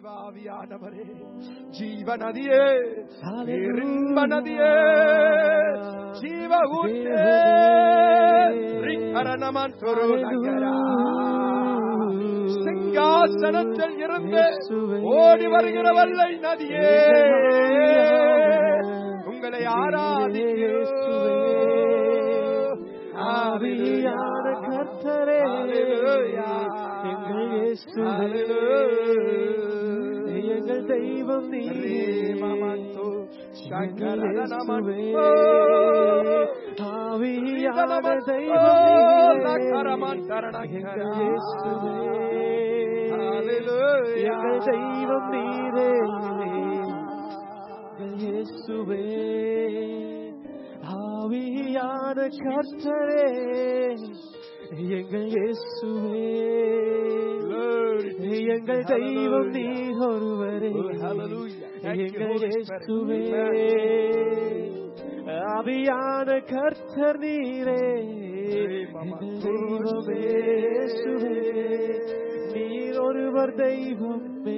தேவாவியானவரே ஜீவநதியே Hallelujah. இன்ப நதியே ஜீவ ஊற்றே ரிக்கரணமன் நகரா சிங்காசனத்தில் இருந்து ஓடி வருகிற வல்லை நதியே உங்களை ஆராதிக்கிறோம் ஆவியான கர்த்தரே எங்கள் இயேசுவே எங்கள் தெய்வம் நீரே எங்கள் இயேசுவே ஆவியான தெய்வம் நீரே எங்கள் இயேசுவே எங்கள் தெய்வம் நீரே எங்கள் இயேசுவே ஆவியான கர்த்தரே எங்கள் இயேசுவே எங்கள் தெய்வம் நீ ஒருவரே எங்கள் இயேசுவே ஆவியான கர்த்தர் நீரே எங்கள் தெய்வமே இயேசுவே நீர் ஒருவர் தெய்வமே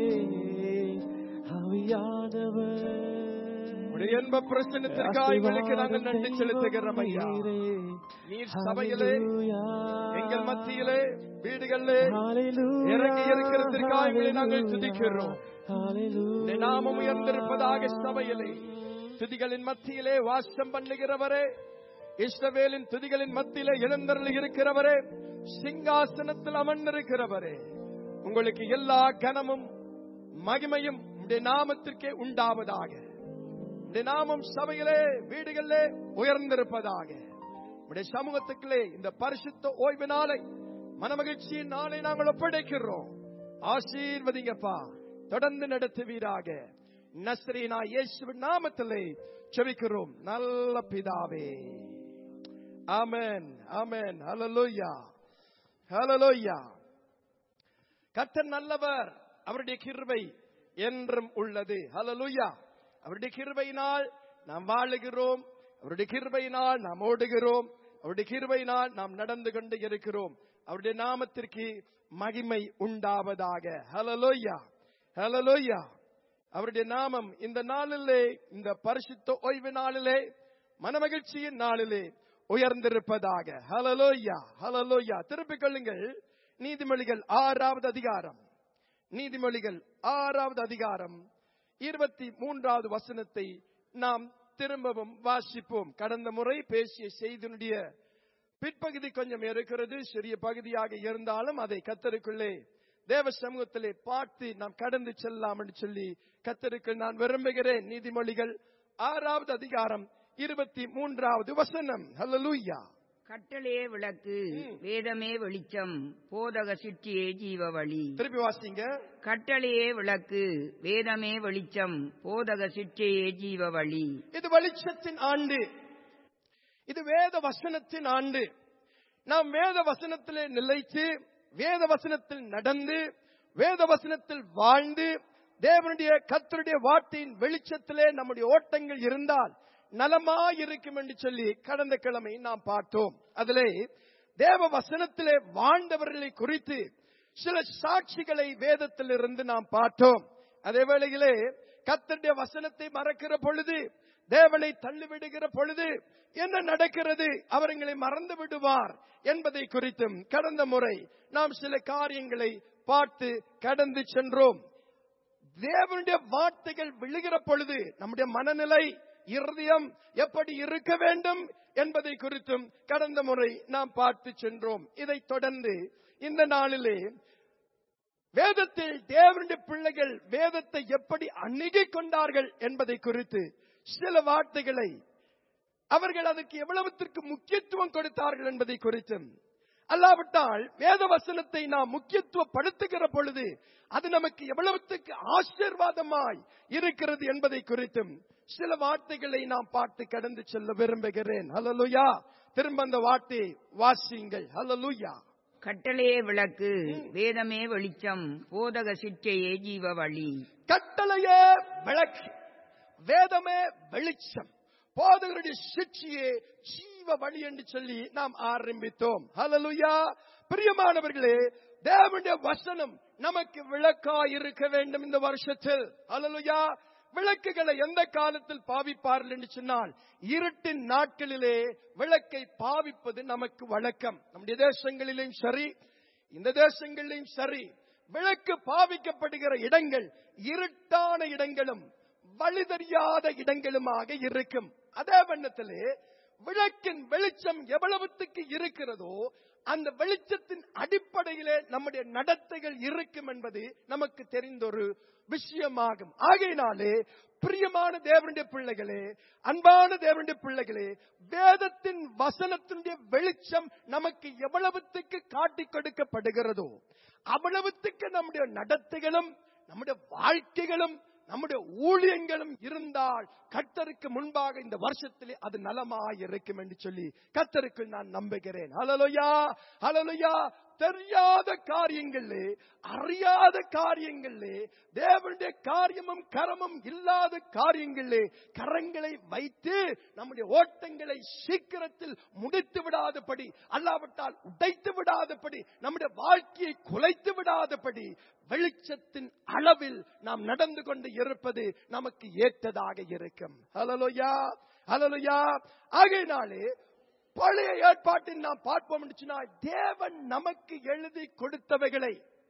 ஆவியானவர் உடைய இன்ப பிரசனத்திற்காக எங்களுக்கு நாங்கள் நன்றி செலுத்துகிறோம் ஐயா நீர் சபையிலே எங்கள் மத்தியிலே வீடுகளிலே இறங்கி இருக்கிறதற்காக எங்களை நாங்கள் துதிக்கிறோம் உம்முடைய நாமம் உயர்ந்திருப்பதாக சபையிலே துதிகளின் மத்தியிலே வாசம் பண்ணுகிறவரே இஸ்ரவேலின் துதிகளின் மத்தியிலே எழுந்தருளி இருக்கிறவரே சிங்காசனத்தில் அமர்ந்திருக்கிறவரே உங்களுக்கு எல்லா கனமும் மகிமையும் உடைய நாமத்திற்கே உண்டாவதாக உடைய நாமம் சபையிலே வீடுகளிலே உயர்ந்திருப்பதாக உடைய சமூகத்துக்குள்ளே இந்த பரிசுத்த ஓய்வு நாளை மனமகிழ்ச்சியின் நாளை நாங்கள் ஒப்படைக்கிறோம் ஆசீர்வதிங்கப்பா தொடர்ந்து நடத்துவீராக நஸ்ரீனா இயேசுவின் நாமத்திலே செபிக்கிறோம் நல்ல பிதாவே ஆமென் ஆமென் ஹalleluya ஹalleluya கர்த்தர் நல்லவர் அவருடைய கிருபை என்றும் உள்ளது ஹalleluya அவருடைய கிருபையினால் நாம் வாழுகிறோம் அவருடைய கிருபையினால் நாம் ஓடுகிறோம் அவருடைய கிருபையினால் நாம் நடந்து கொண்டு இருக்கிறோம் அவருடைய நாமத்திற்கு மகிமை உண்டாவதாக ஹalleluya ஹalleluya அவருடைய நாமம் இந்த நாளிலே இந்த பரிசுத்த ஓய்வு நாளிலே மனமகிழ்ச்சியின் நாளிலே உயர்ந்திருப்பதாக ஹalleluya ஹalleluya திருப்பிக் கொள்ளுங்கள் நீதிமொழிகள் ஆறாவது அதிகாரம் நீதிமொழிகள் ஆறாவது அதிகாரம் இருபத்தி மூன்றாவது வசனத்தை நாம் திரும்பவும் வாசிப்போம் கடந்த முறை பேசிய செய்தினுடைய பிற்பகுதி கொஞ்சம் இருக்கிறது சிறிய பகுதியாக இருந்தாலும் அதை கத்தருக்குள்ளே தேவ சமூகத்திலே பார்த்து நாம் கடந்து செல்லலாம் என்று சொல்லி கத்தருக்கு நான் விரும்புகிறேன் நீதிமொழிகள் ஆறாவது அதிகாரம் இருபத்தி மூன்றாவது வசனம் ஹalleluya கட்டளையே விளக்கு வேதமே வெளிச்சம் போதக சிற்றியே ஜீவ வழி திருப்பி வாசிங்க கட்டளையே விளக்கு வேதமே வெளிச்சம் போதக சிற்றியே ஜீவ வழி இது வெளிச்சத்தின் ஆண்டு இது வேத வசனத்தின் ஆண்டு நாம் வேத வசனத்திலே நிலைத்து வேத வசனத்தில் நடந்து வேத வசனத்தில் வாழ்ந்து தேவனுடைய கத்தருடைய வார்த்தையின் வெளிச்சத்திலே நம்முடைய ஓட்டங்கள் இருந்தால் நலமாயிருக்கும் என்று சொல்லி கடந்த கிழமை நாம் பார்த்தோம் அதிலே தேவ வசனத்திலே வாழ்ந்தவர்களை குறித்து சில சாட்சிகளை வேதத்திலிருந்து நாம் பார்த்தோம் அதே வேளையிலே கத்தருடைய வசனத்தை மறக்கிற பொழுது தேவனை தள்ளிவிடுகிற பொழுது என்ன நடக்கிறது அவர்களை மறந்து விடுவார் என்பதை குறித்தும் கடந்த முறை நாம் சில காரியங்களை பார்த்து கடந்து சென்றோம் தேவனுடைய வார்த்தைகள் விழுகிற பொழுது நம்முடைய மனநிலை இருதயம் எப்படி இருக்க வேண்டும் என்பதை குறித்தும் கடந்த முறை நாம் பார்த்து சென்றோம் இதை தொடர்ந்து இந்த நாளிலே வேதத்தில் தேவனுடைய பிள்ளைகள் வேதத்தை எப்படி அணுகிக் கொண்டார்கள் என்பதை குறித்து சில வார்த்தைகளை அவர்கள் அதற்கு எவ்வளவுத்திற்கு முக்கியத்துவம் கொடுத்தார்கள் என்பதை குறித்தும் அல்லாவிட்டால் வேத வசனத்தை நாம் முக்கியத்துவப்படுத்துகிற பொழுது அது நமக்கு எவ்வளவுத்துக்கு ஆசீர்வாதமாய் இருக்கிறது என்பதை குறித்தும் சில வார்த்தைகளை நாம் பார்த்து கடந்து செல்ல விரும்புகிறேன் ஹலலுயா திரும்ப அந்த வார்த்தையை வாசியுங்கள் ஹலலுயா கட்டளையே விளக்கு வேதமே வெளிச்சம் போதக சிற்றையே ஜீவ வழி கட்டளையே விளக்கு வேதமே வெளிச்சம் போதகருடைய சிற்சியே ஜீவ வழி என்று சொல்லி நாம் ஆரம்பித்தோம் ஹalleluya பிரியமானவர்களே தேவனுடைய வசனம் நமக்கு விளக்காய் இருக்க வேண்டும் இந்த வருஷத்தில் அல்லலுயா விளக்குகளை எந்த காலத்தில் பாவிப்பார்கள் என்று சொன்னால் இருட்டின் நாட்களிலே விளக்கை பாவிப்பது நமக்கு வழக்கம் நம்முடைய தேசங்களிலும் சரி இந்த தேசங்களிலும் சரி விளக்கு பாவிக்கப்படுகிற இடங்கள் இருட்டான இடங்களும் வழி தெரியாத இடங்களுமாக இருக்கும் அதே வண்ணத்திலே விளக்கின் வெளிச்சம் எவ்வளவுத்துக்கு இருக்கிறதோ அந்த வெளிச்சத்தின் அடிப்படையிலே நம்முடைய நடத்தைகள் இருக்கும் என்பது நமக்கு தெரிந்த ஒரு விஷயமாகும் ஆகையினாலே பிரியமான தேவனுடைய பிள்ளைகளே அன்பான தேவனுடைய பிள்ளைகளே வேதத்தின் வசனத்தினுடைய வெளிச்சம் நமக்கு எவ்வளவுத்துக்கு காட்டிக் கொடுக்கப்படுகிறதோ அவ்வளவுத்துக்கு நம்முடைய நடத்தைகளும் நம்முடைய வாழ்க்கைகளும் நம்முடைய ஊழியங்களும் இருந்தால் கர்த்தருக்கு முன்பாக இந்த வருஷத்திலே அது நலமாய் இருக்கும் என்று சொல்லி கர்த்தருக்கு நான் நம்புகிறேன் ஹலலுயா ஹலலுயா தெரியாத காரியங்களே அறியாத காரியங்களே தேவனுடைய காரியமும் கரமும் இல்லாத காரியங்களே கரங்களை வைத்து நம்முடைய ஓட்டங்களை சீக்கிரத்தில் முடித்து விடாதபடி அல்லாவிட்டால் உடைத்து விடாதபடி நம்முடைய வாழ்க்கையை குலைத்து விடாதபடி வெளிச்சத்தின் அளவில் நாம் நடந்து கொண்டு இருப்பது நமக்கு ஏற்றதாக இருக்கும் ஹலலுயா ஹலலுயா ஆகையினாலே பழைய ஏற்பாட்டில் நாம் பார்ப்போம் என்று சொன்னால் தேவன் நமக்கு எழுதி கொடுத்தவைகளை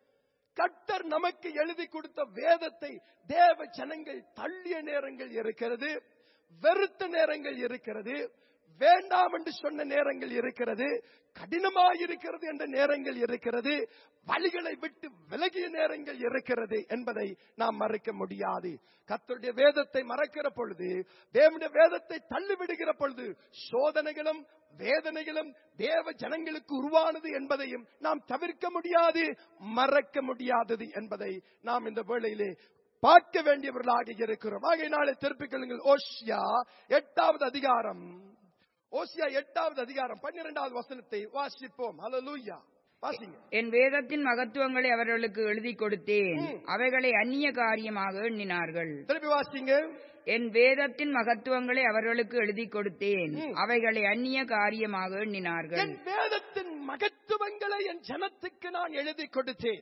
கர்த்தர் நமக்கு எழுதி கொடுத்த வேதத்தை தேவ ஜனங்கள் தள்ளிய நேரங்கள் இருக்கிறது வெறுத்த நேரங்கள் இருக்கிறது வேண்டாம் என்று சொன்ன நேரங்கள் இருக்கிறது கடினமாயிருக்கிறது என்ற நேரங்கள் இருக்கிறது வழிகளை விட்டு விலகிய நேரங்கள் இருக்கிறது என்பதை நாம் மறைக்க முடியாது கர்த்தருடைய வேதத்தை மறக்கிற பொழுது தேவனுடைய வேதத்தை தள்ளிவிடுகிற பொழுது சோதனைகளும் வேதனைகளும் தேவ ஜனங்களுக்கு உருவானது என்பதையும் நாம் தவிர்க்க முடியாது மறக்க முடியாதது என்பதை நாம் இந்த வேளையிலே பார்க்க வேண்டியவர்களாக இருக்கிறோம் ஆகையினாலே திருப்பிக் கொள்ளுங்கள் ஓஷியா எட்டாவது அதிகாரம் ஓசியா எட்டாவது அதிகாரம் பன்னிரெண்டாவது வசனத்தை வாசிப்போம் ஹalleluya வாசிங்க என் வேதத்தின் மகத்துவங்களை அவர்களுக்கு எழுதி கொடுத்தேன் அவைகளை அந்நிய காரியமாக எண்ணினார்கள் திருப்பி வாசிங்க என் வேதத்தின் மகத்துவங்களை அவர்களுக்கு எழுதி கொடுத்தேன் ம். அவைகளை அந்நிய காரியமாக எண்ணினார்கள் என் வேதத்தின் மகத்துவங்களை என் ஜனத்துக்கு நான் எழுதி கொடுத்தேன்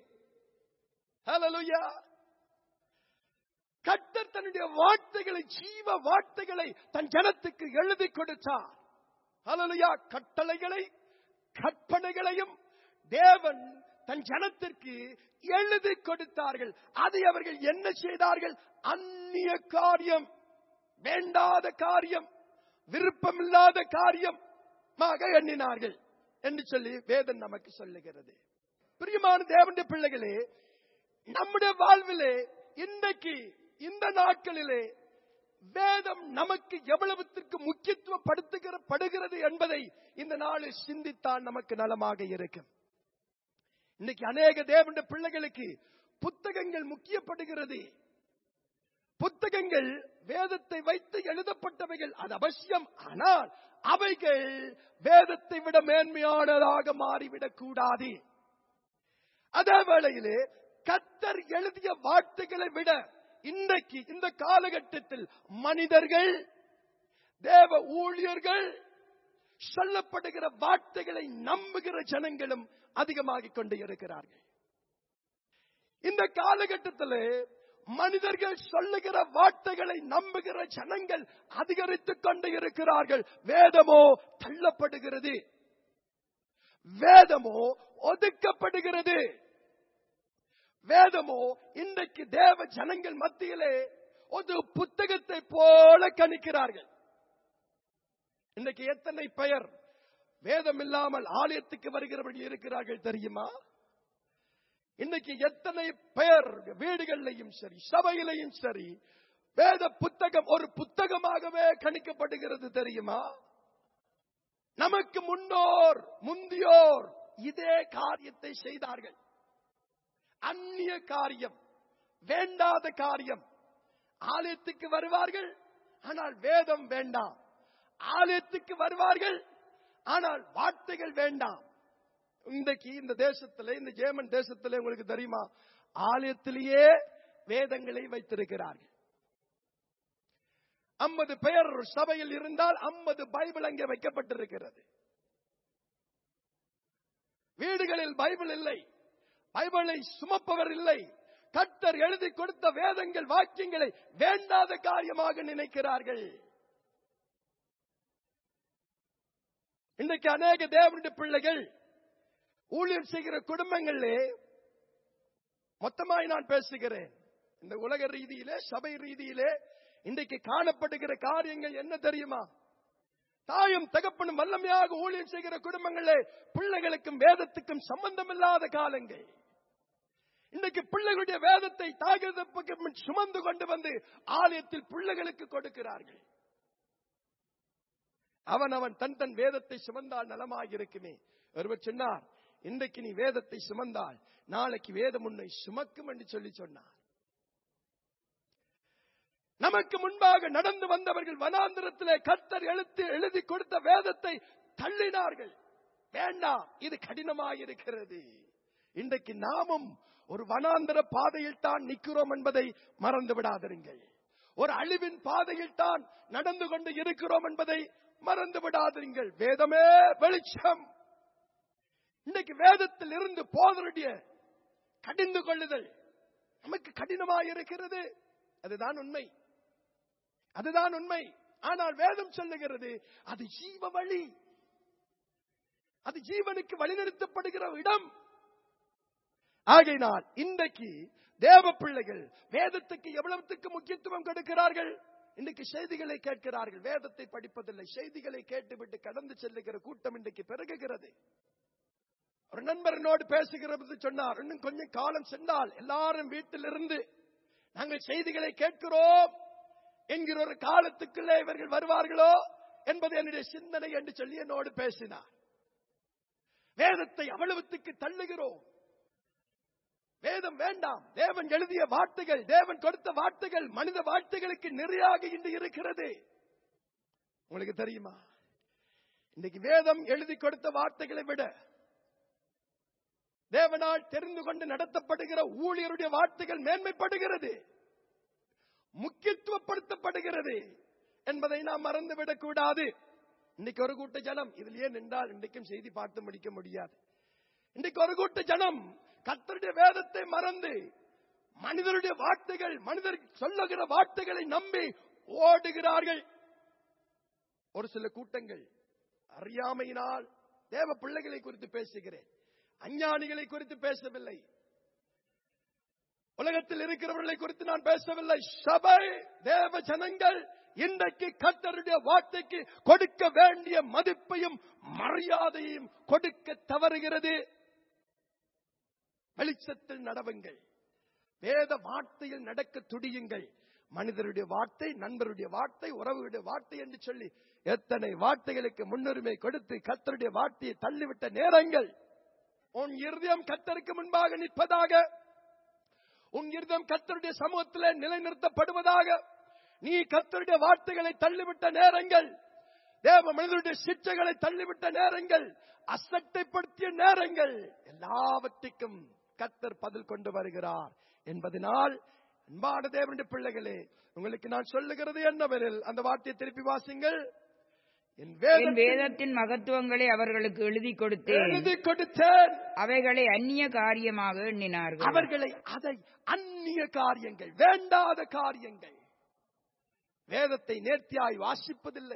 ஹalleluya கர்த்தர் தன்னுடைய வார்த்தைகளை ஜீவ வார்த்தைகளை தன் ஜனத்துக்கு எழுதி கொடுத்தார் ஹalleluya கட்டளைகளை கற்பனைகளையும் தேவன் தன் ஜனத்திற்கு எழுதி கொடுத்தார்கள் அதை அவர்கள் என்ன செய்தார்கள் அந்நிய காரியம் வேண்டாத காரியம் விருப்பமில்லாத காரியம் எண்ணினார்கள் என்று சொல்லி வேதம் நமக்கு சொல்லுகிறது பிரியமான தேவனுடைய பிள்ளைகளே நம்முடைய வாழ்விலே இன்றைக்கு இந்த நாட்களிலே வேதம் நமக்கு எவ்வளவுத்திற்கு முக்கியத்துவப்படுத்துகிற படுகிறது என்பதை இந்த நாளில் சிந்தித்தால் நமக்கு நலமாக இருக்கும் இன்னைக்கு அநேக தேவனுடைய பிள்ளைகளுக்கு புத்தகங்கள் முக்கியப்படுகிறது புத்தகங்கள் வேதத்தை வைத்து எழுதப்பட்டவைகள் அது அவசியம் ஆனால் அவைகள் வேதத்தை விட மேன்மையானதாக மாறிவிடக் கூடாது அதே வேளையிலே கத்தர் எழுதிய வார்த்தைகளை விட இன்றைக்கு இந்த காலகட்டத்தில் மனிதர்கள் தேவ ஊழியர்கள் சொல்லப்படுகிற வார்த்தைகளை நம்புகிற ஜனங்களும் அதிகமாகிக் கொண்டு இருக்கிறார்கள் இந்த காலகட்டத்தில் மனிதர்கள் சொல்லுகிற வார்த்தைகளை நம்புகிற ஜனங்கள் அதிகரித்துக் கொண்டு இருக்கிறார்கள் வேதமோ தள்ளப்படுகிறது வேதமோ ஒதுக்கப்படுகிறது வேதமோ இன்றைக்கு தேவ ஜனங்கள் மத்தியிலே ஒரு புத்தகத்தை போல கணிக்கிறார்கள் இன்றைக்கு எத்தனை பெயர் வேதம் இல்லாமல் ஆலயத்துக்கு வருகிறவர்கள் இருக்கிறார்கள் தெரியுமா இன்னைக்கு எத்தனை பெயர் வீடுகளிலையும் சரி சபையிலையும் சரி வேத புத்தகம் ஒரு புத்தகமாகவே கணிக்கப்படுகிறது தெரியுமா நமக்கு முன்னோர் முந்தியோர் இதே காரியத்தை செய்தார்கள் அந்நிய காரியம் வேண்டாத காரியம் ஆலயத்துக்கு வருவார்கள் ஆனால் வேதம் வேண்டாம் ஆலயத்துக்கு வருவார்கள் ஆனால் வார்த்தைகள் வேண்டாம் இன்றைக்கு இந்த தேசத்துல இந்த ஜேமன் தேசத்துல உங்களுக்கு தெரியுமா ஆலயத்திலேயே வேதங்களை வைத்திருக்கிறார்கள் ஐம்பது பெயர் சபையில் இருந்தால் ஐம்பது பைபிள் அங்கே வைக்கப்பட்டிருக்கிறது வீடுகளில் பைபிள் இல்லை பைபிளை சுமப்பவர் இல்லை கர்த்தர் எழுதி கொடுத்த வேதங்கள் வாக்கியங்களை வேண்டாத காரியமாக நினைக்கிறார்கள் இன்றைக்கு அநேக தேவனுடைய பிள்ளைகள் ஊழியர் செய்கிற குடும்பங்களிலே மொத்தமாய் நான் பேசுகிறேன் இந்த உலக ரீதியிலே சபை ரீதியிலே இன்றைக்கு காணப்படுகிற காரியங்கள் என்ன தெரியுமா தாயும் தகப்பனும் வல்லமையாக ஊழியம் செய்கிற குடும்பங்களே பிள்ளைகளுக்கும் வேதத்துக்கும் சம்பந்தமில்லாத காலங்கள் இன்றைக்கு பிள்ளைகளுடைய வேதத்தை தாகதப்புக்கு சுமந்து கொண்டு வந்து ஆலயத்தில் பிள்ளைகளுக்கு கொடுக்கிறார்கள் அவன் அவன் தன் தன் வேதத்தை சுமந்தால் நலமாக இருக்குமே ஒருவர் சொன்னார் இன்றைக்கு நீ வேதத்தை சுமந்தால் நாளைக்கு வேதம் உன்னை சுமக்கும் என்று சொல்லி சொன்னார் நமக்கு முன்பாக நடந்து வந்தவர்கள் வனாந்திரத்திலே கர்த்தர் எழுத்து எழுதி கொடுத்த வேதத்தை தள்ளினார்கள் வேண்டாம் இது கடினமாக இருக்கிறது இன்றைக்கு நாமும் ஒரு வனாந்திர பாதையில் தான் நிற்கிறோம் என்பதை மறந்து விடாதிருங்கள் ஒரு அழிவின் பாதையில் தான் நடந்து கொண்டு இருக்கிறோம் என்பதை மறந்து விடாதிருங்கள் வேதமே வெளிச்சம் இன்னைக்கு வேதத்தில் இருந்து போதருடைய கடிந்து கொள்ளுதல் நமக்கு கடினமாக இருக்கிறது அதுதான் உண்மை அதுதான் உண்மை ஆனால் வேதம் சொல்லுகிறது அது ஜீவ வழி அது ஜீவனுக்கு வழிநிறுத்தப்படுகிற இடம் ஆகையினால் இன்றைக்கு தேவ பிள்ளைகள் வேதத்துக்கு எவ்வளவுக்கு முக்கியத்துவம் கொடுக்கிறார்கள் இன்றைக்கு செய்திகளை கேட்கிறார்கள் வேதத்தை படிப்பதில்லை செய்திகளை கேட்டுவிட்டு கடந்து செல்லுகிற கூட்டம் இன்றைக்கு பெருகுகிறது ஒரு நண்பரனோடு பேசுகிறது சொன்னார் இன்னும் கொஞ்சம் காலம் சென்றால் எல்லாரும் வீட்டிலிருந்து நாங்கள் செய்திகளை கேட்கிறோம் என்கிற ஒரு காலத்துக்குள்ளே இவர்கள் வருவார்களோ என்பது என்னுடைய சிந்தனை என்று சொல்லி என்னோடு பேசினார் வேதத்தை அவ்வளவுத்துக்கு தள்ளுகிறோம் வேதம் வேண்டாம் தேவன் எழுதிய வார்த்தைகள் தேவன் கொடுத்த வார்த்தைகள் மனித வார்த்தைகளுக்கு நிறையாக இன்று இருக்கிறது உங்களுக்கு தெரியுமா இன்னைக்கு வேதம் எழுதி கொடுத்த வார்த்தைகளை விட தேவனால் தெரிந்து கொண்டு நடத்தப்படுகிற ஊழியருடைய வார்த்தைகள் மேன்மைப்படுகிறது முக்கியத்துவப்படுத்தப்படுகிறது என்பதை நாம் மறந்துவிடக் கூடாது இன்னைக்கு ஒரு கூட்ட ஜனம் இதில் ஏன் நின்றால் இன்றைக்கும் செய்தி பார்த்து முடிக்க முடியாது இன்றைக்கு ஒரு கூட்ட ஜனம் கத்தருடைய வேதத்தை மறந்து மனிதருடைய வார்த்தைகள் மனிதர் சொல்லுகிற வார்த்தைகளை நம்பி ஓடுகிறார்கள் ஒரு சில கூட்டங்கள் அறியாமையினால் தேவ பிள்ளைகளை குறித்து பேசுகிறேன் அஞ்ஞானிகளை குறித்து பேசவில்லை உலகத்தில் இருக்கிறவர்களை குறித்து நான் பேசவில்லை சபை தேவ ஜனங்கள் இன்றைக்கு கர்த்தருடைய வார்த்தைக்கு கொடுக்க வேண்டிய மதிப்பையும் மரியாதையும் கொடுக்க தவறுகிறது வெளிச்சத்தில் நடவுங்கள் வேத வார்த்தையில் நடக்க துடியுங்கள் மனிதருடைய வார்த்தை நண்பருடைய வார்த்தை உறவுடைய வார்த்தை என்று சொல்லி எத்தனை வார்த்தைகளுக்கு முன்னுரிமை கொடுத்து கத்தருடைய வார்த்தையை தள்ளிவிட்ட நேரங்கள் உன் இருதயம் கத்தருக்கு முன்பாக நிற்பதாக உன் இருதயம் கத்தருடைய சமூகத்தில் நிலைநிறுத்தப்படுவதாக நீ கத்தருடைய வார்த்தைகளை தள்ளிவிட்ட நேரங்கள் தேவ மனிதனுடைய சிற்றைகளை தள்ளிவிட்ட நேரங்கள் அசட்டைப்படுத்திய நேரங்கள் எல்லாவற்றுக்கும் கத்தர் பதில் கொண்டு வருகிறார் என்பதனால் அன்பான தேவனுடைய பிள்ளைகளே உங்களுக்கு நான் சொல்லுகிறது என்னவெனில் அந்த வார்த்தையை திருப்பி வாசிங்கள் என் என் வேதத்தில் வேதத்தின் மகத்துவங்களை அவர்களுக்கு எழுதி கொடுத்தேன் எழுதி கொடுத்தேன் அவைகளை அந்நிய காரியமாக எண்ணினார்கள் அவர்களை அதை அந்நிய காரியங்கள் வேண்டாத காரியங்கள் வேதத்தை நேர்த்தியாய் வாசிப்பதில்லை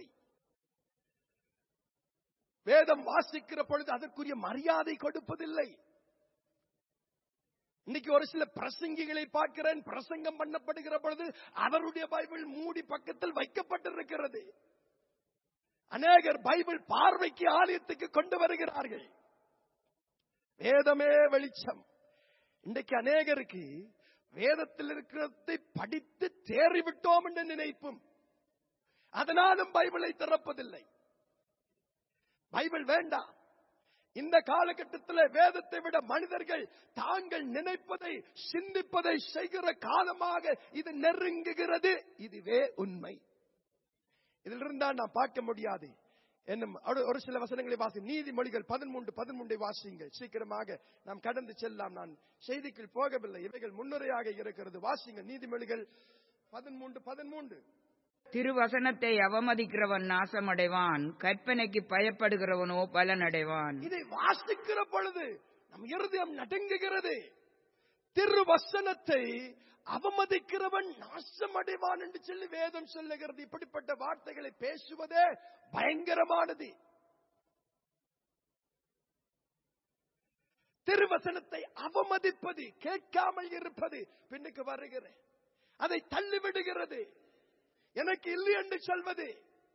வேதம் வாசிக்கிற பொழுது அதற்குரிய மரியாதை கொடுப்பதில்லை இன்னைக்கு ஒரு சில பிரசங்கிகளை பார்க்கிறேன் பிரசங்கம் பண்ணப்படுகிற பொழுது அவருடைய பைபிள் மூடி பக்கத்தில் வைக்கப்பட்டிருக்கிறது அநேகர் பைபிள் பார்வைக்கு ஆலயத்துக்கு கொண்டு வருகிறார்கள் வேதமே வெளிச்சம் இன்றைக்கு அநேகருக்கு வேதத்தில் இருக்கிறதை படித்து தேறிவிட்டோம் என்று நினைப்பும் அதனாலும் பைபிளை திறப்பதில்லை பைபிள் வேண்டாம் இந்த காலகட்டத்தில் வேதத்தை விட மனிதர்கள் தாங்கள் நினைப்பதை சிந்திப்பதை செய்கிற காலமாக இது நெருங்குகிறது இதுவே உண்மை இதில் இருந்தால் நாம் பார்க்க முடியாது என்னும் ஒரு- ஒரு சில வசனங்களை வாசி நீதிமொழிகள் பதிமூன்று பதிமூன்றை வாசியுங்கள் சீக்கிரமாக நாம் கடந்து செல்லலாம் நான் செய்திக்குள் போகவில்லை இவைகள் முன்னுரையாக இருக்கிறது வாசிங்கள் நீதிமொழிகள் பதிமூன்று பதிமூன்று திருவசனத்தை அவமதிக்கிறவன் நாசமடைவான் கற்பனைக்கு பயப்படுகிறவனோ பலனடைவான் இதை வாசிக்கிற பொழுது நம் இருதயம் நடுங்குகிறது திருவசனத்தை அவமதிக்கிறவன் நாசமடைவான் என்று சொல்லி வேதம் சொல்லுகிறது இப்படிப்பட்ட வார்த்தைகளை பேசுவதே பயங்கரமானது திருவசனத்தை அவமதிப்பது கேட்காமல் இருப்பது பின்னுக்கு வருகிறேன் அதை தள்ளிவிடுகிறது எனக்கு இல்லை என்று சொல்வது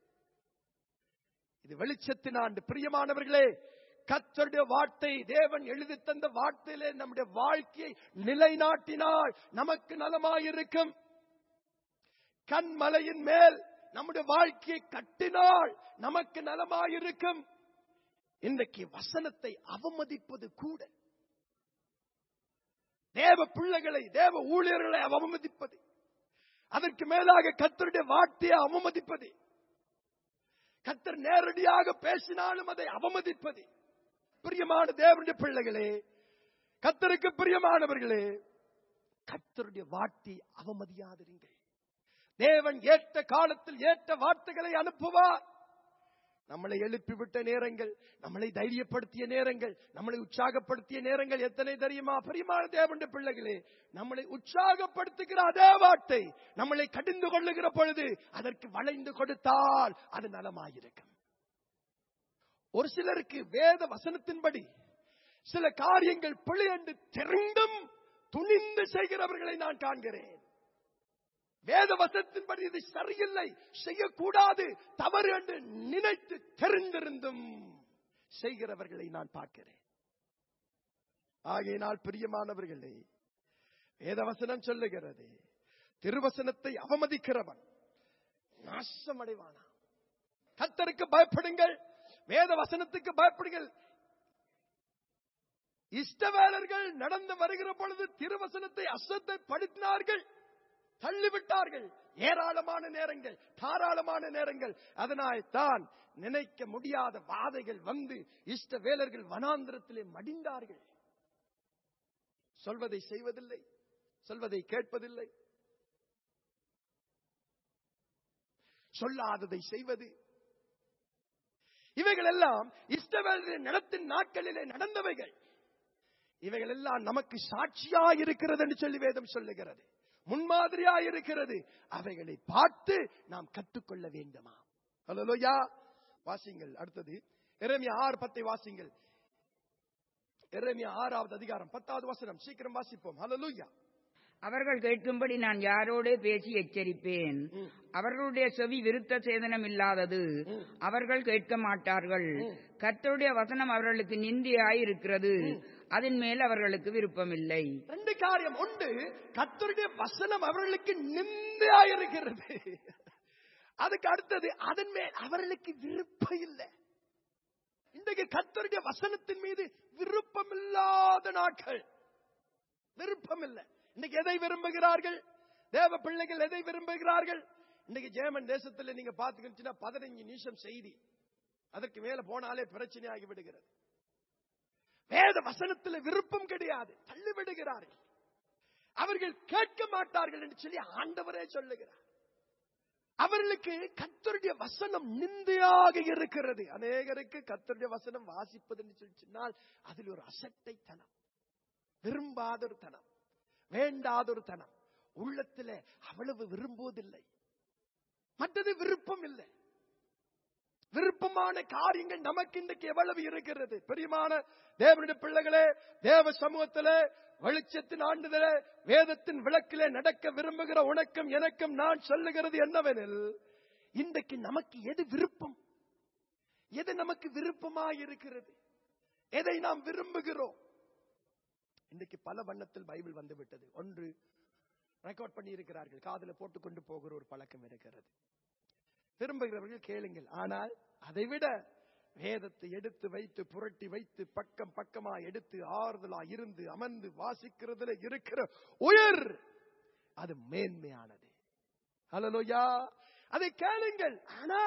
இது வெளிச்சத்தின் ஆண்டு பிரியமானவர்களே கத்தருடைய வார்த்தை தேவன் எழுதி தந்த வார்த்தையிலே நம்முடைய வாழ்க்கையை நிலைநாட்டினால் நமக்கு நலமாயிருக்கும் கண்மலையின் மேல் நம்முடைய வாழ்க்கையை கட்டினால் நமக்கு நலமாயிருக்கும் இன்றைக்கு வசனத்தை அவமதிப்பது கூட தேவ பிள்ளைகளை தேவ ஊழியர்களை அவமதிப்பது அதற்கு மேலாக கத்தருடைய வார்த்தையை அவமதிப்பது கத்தர் நேரடியாக பேசினாலும் அதை அவமதிப்பது பிரியமான தேவனுடைய பிள்ளைகளே கத்தருக்கு பிரியமானவர்களே கத்தருடைய வார்த்தை அவமதியாதிருங்கள் தேவன் ஏற்ற காலத்தில் ஏற்ற வார்த்தைகளை அனுப்புவார் நம்மளை எழுப்பிவிட்ட நேரங்கள் நம்மளை தைரியப்படுத்திய நேரங்கள் நம்மளை உற்சாகப்படுத்திய நேரங்கள் எத்தனை தெரியுமா பிரியமான தேவனுடைய பிள்ளைகளே நம்மளை உற்சாகப்படுத்துகிற அதே வார்த்தை நம்மளை கடிந்து கொள்ளுகிற பொழுது அதற்கு வளைந்து கொடுத்தால் அது நலமாயிருக்கும் ஒரு சிலருக்கு வேத வசனத்தின்படி சில காரியங்கள் பிழை என்று தெரிந்தும் துணிந்து செய்கிறவர்களை நான் காண்கிறேன் வேத வசனத்தின்படி இது சரியில்லை செய்யக்கூடாது தவறு என்று நினைத்து தெரிந்திருந்தும் செய்கிறவர்களை நான் பார்க்கிறேன் ஆகையினால் பிரியமானவர்களே வேதவசனம் சொல்லுகிறது திருவசனத்தை அவமதிக்கிறவன் நாசமடைவானா கத்தருக்கு பயப்படுங்கள் வேத வசனத்துக்கு பயப்படுங்கள் இஷ்டவேலர்கள் நடந்து வருகிற பொழுது திருவசனத்தை அசத்தை படுத்தினார்கள் தள்ளிவிட்டார்கள் ஏராளமான நேரங்கள் தாராளமான நேரங்கள் அதனால் தான் நினைக்க முடியாத வாதைகள் வந்து இஷ்ட வேலர்கள் வனாந்திரத்திலே மடிந்தார்கள் சொல்வதை செய்வதில்லை சொல்வதை கேட்பதில்லை சொல்லாததை செய்வது இவைகள் எல்லாம் இஷ்டவேலர்களின் நடத்தின் நாட்களிலே நடந்தவைகள் இவைகள் எல்லாம் நமக்கு சாட்சியா இருக்கிறது என்று சொல்லி வேதம் சொல்லுகிறது முன்மாதிரியா இருக்கிறது அவைகளை பார்த்து நாம் கற்றுக்கொள்ள வேண்டுமா ஹலோயா வாசிங்கள் அடுத்தது எரேமியா ஆறு பத்தை வாசிங்கள் எரேமியா ஆறாவது அதிகாரம் பத்தாவது வசனம் சீக்கிரம் வாசிப்போம் ஹலலூயா அவர்கள் கேட்கும்படி நான் யாரோடே பேசி எச்சரிப்பேன் ம். அவர்களுடைய செவி விருத்த சேதனம் இல்லாதது ம். அவர்கள் கேட்க மாட்டார்கள் ம். கர்த்தருடைய வசனம் அவர்களுக்கு நிந்தியாயிருக்கிறது அதன் மேல் அவர்களுக்கு விருப்பமில்லை ரெண்டு காரியம் உண்டு கத்தருடைய வசனம் அவர்களுக்கு நிந்தையாயிருக்கிறது அதுக்கு அடுத்தது அதன் மேல் அவர்களுக்கு விருப்பம் இல்லை இன்றைக்கு கத்தருடைய வசனத்தின் மீது விருப்பம் இல்லாத நாட்கள் விருப்பம் இல்லை இன்னைக்கு எதை விரும்புகிறார்கள் தேவ பிள்ளைகள் எதை விரும்புகிறார்கள் இன்னைக்கு ஜெர்மன் தேசத்துல நீங்க பாத்துக்கிட்டீங்கன்னா பதினஞ்சு நிமிஷம் செய்தி அதற்கு மேல போனாலே பிரச்சனையாகி விடுகிறது வேத வசனத்தில் விருப்பம் கிடையாது தள்ளி விடுகிறார்கள் அவர்கள் கேட்க மாட்டார்கள் என்று சொல்லி ஆண்டவரே சொல்லுகிறார் அவர்களுக்கு கத்தருடைய வசனம் நிந்தையாக இருக்கிறது அநேகருக்கு கத்தருடைய வசனம் வாசிப்பது என்று சொல்லி சொன்னால் அதில் ஒரு அசட்டைத்தனம் விரும்பாத ஒரு தனம் வேண்டாத ஒரு தனம் உள்ளத்திலே அவ்வளவு விரும்புவதில்லை மற்றது விருப்பம் இல்லை விருப்பமான காரியங்கள் நமக்கு இன்றைக்கு எவ்வளவு இருக்கிறது பெரியமான தேவனுடைய பிள்ளைகளே தேவ சமூகத்திலே வெளிச்சத்தின் ஆண்டுதலே வேதத்தின் விளக்கிலே நடக்க விரும்புகிற உனக்கும் எனக்கும் நான் சொல்லுகிறது என்னவெனில் இன்றைக்கு நமக்கு எது விருப்பம் எது நமக்கு விருப்பமாய் இருக்கிறது எதை நாம் விரும்புகிறோம் இன்றைக்கு பல வண்ணத்தில் பைபிள் வந்து விட்டது ஒன்று ரெக்கார்ட் பண்ணி இருக்கிறார்கள் காதுல போட்டுக்கொண்டு போகிற ஒரு பழக்கம் இருக்கிறது விரும்புகிறவர்கள் கேளுங்கள் ஆனால் அதைவிட வேதத்தை எடுத்து வைத்து புரட்டி வைத்து பக்கம் பக்கமா எடுத்து ஆறுதலா இருந்து அமர்ந்து வாசிக்கிறதுல இருக்கிற உயர் அது மேன்மையானது ஹலலோயா அதை கேளுங்கள் ஆனா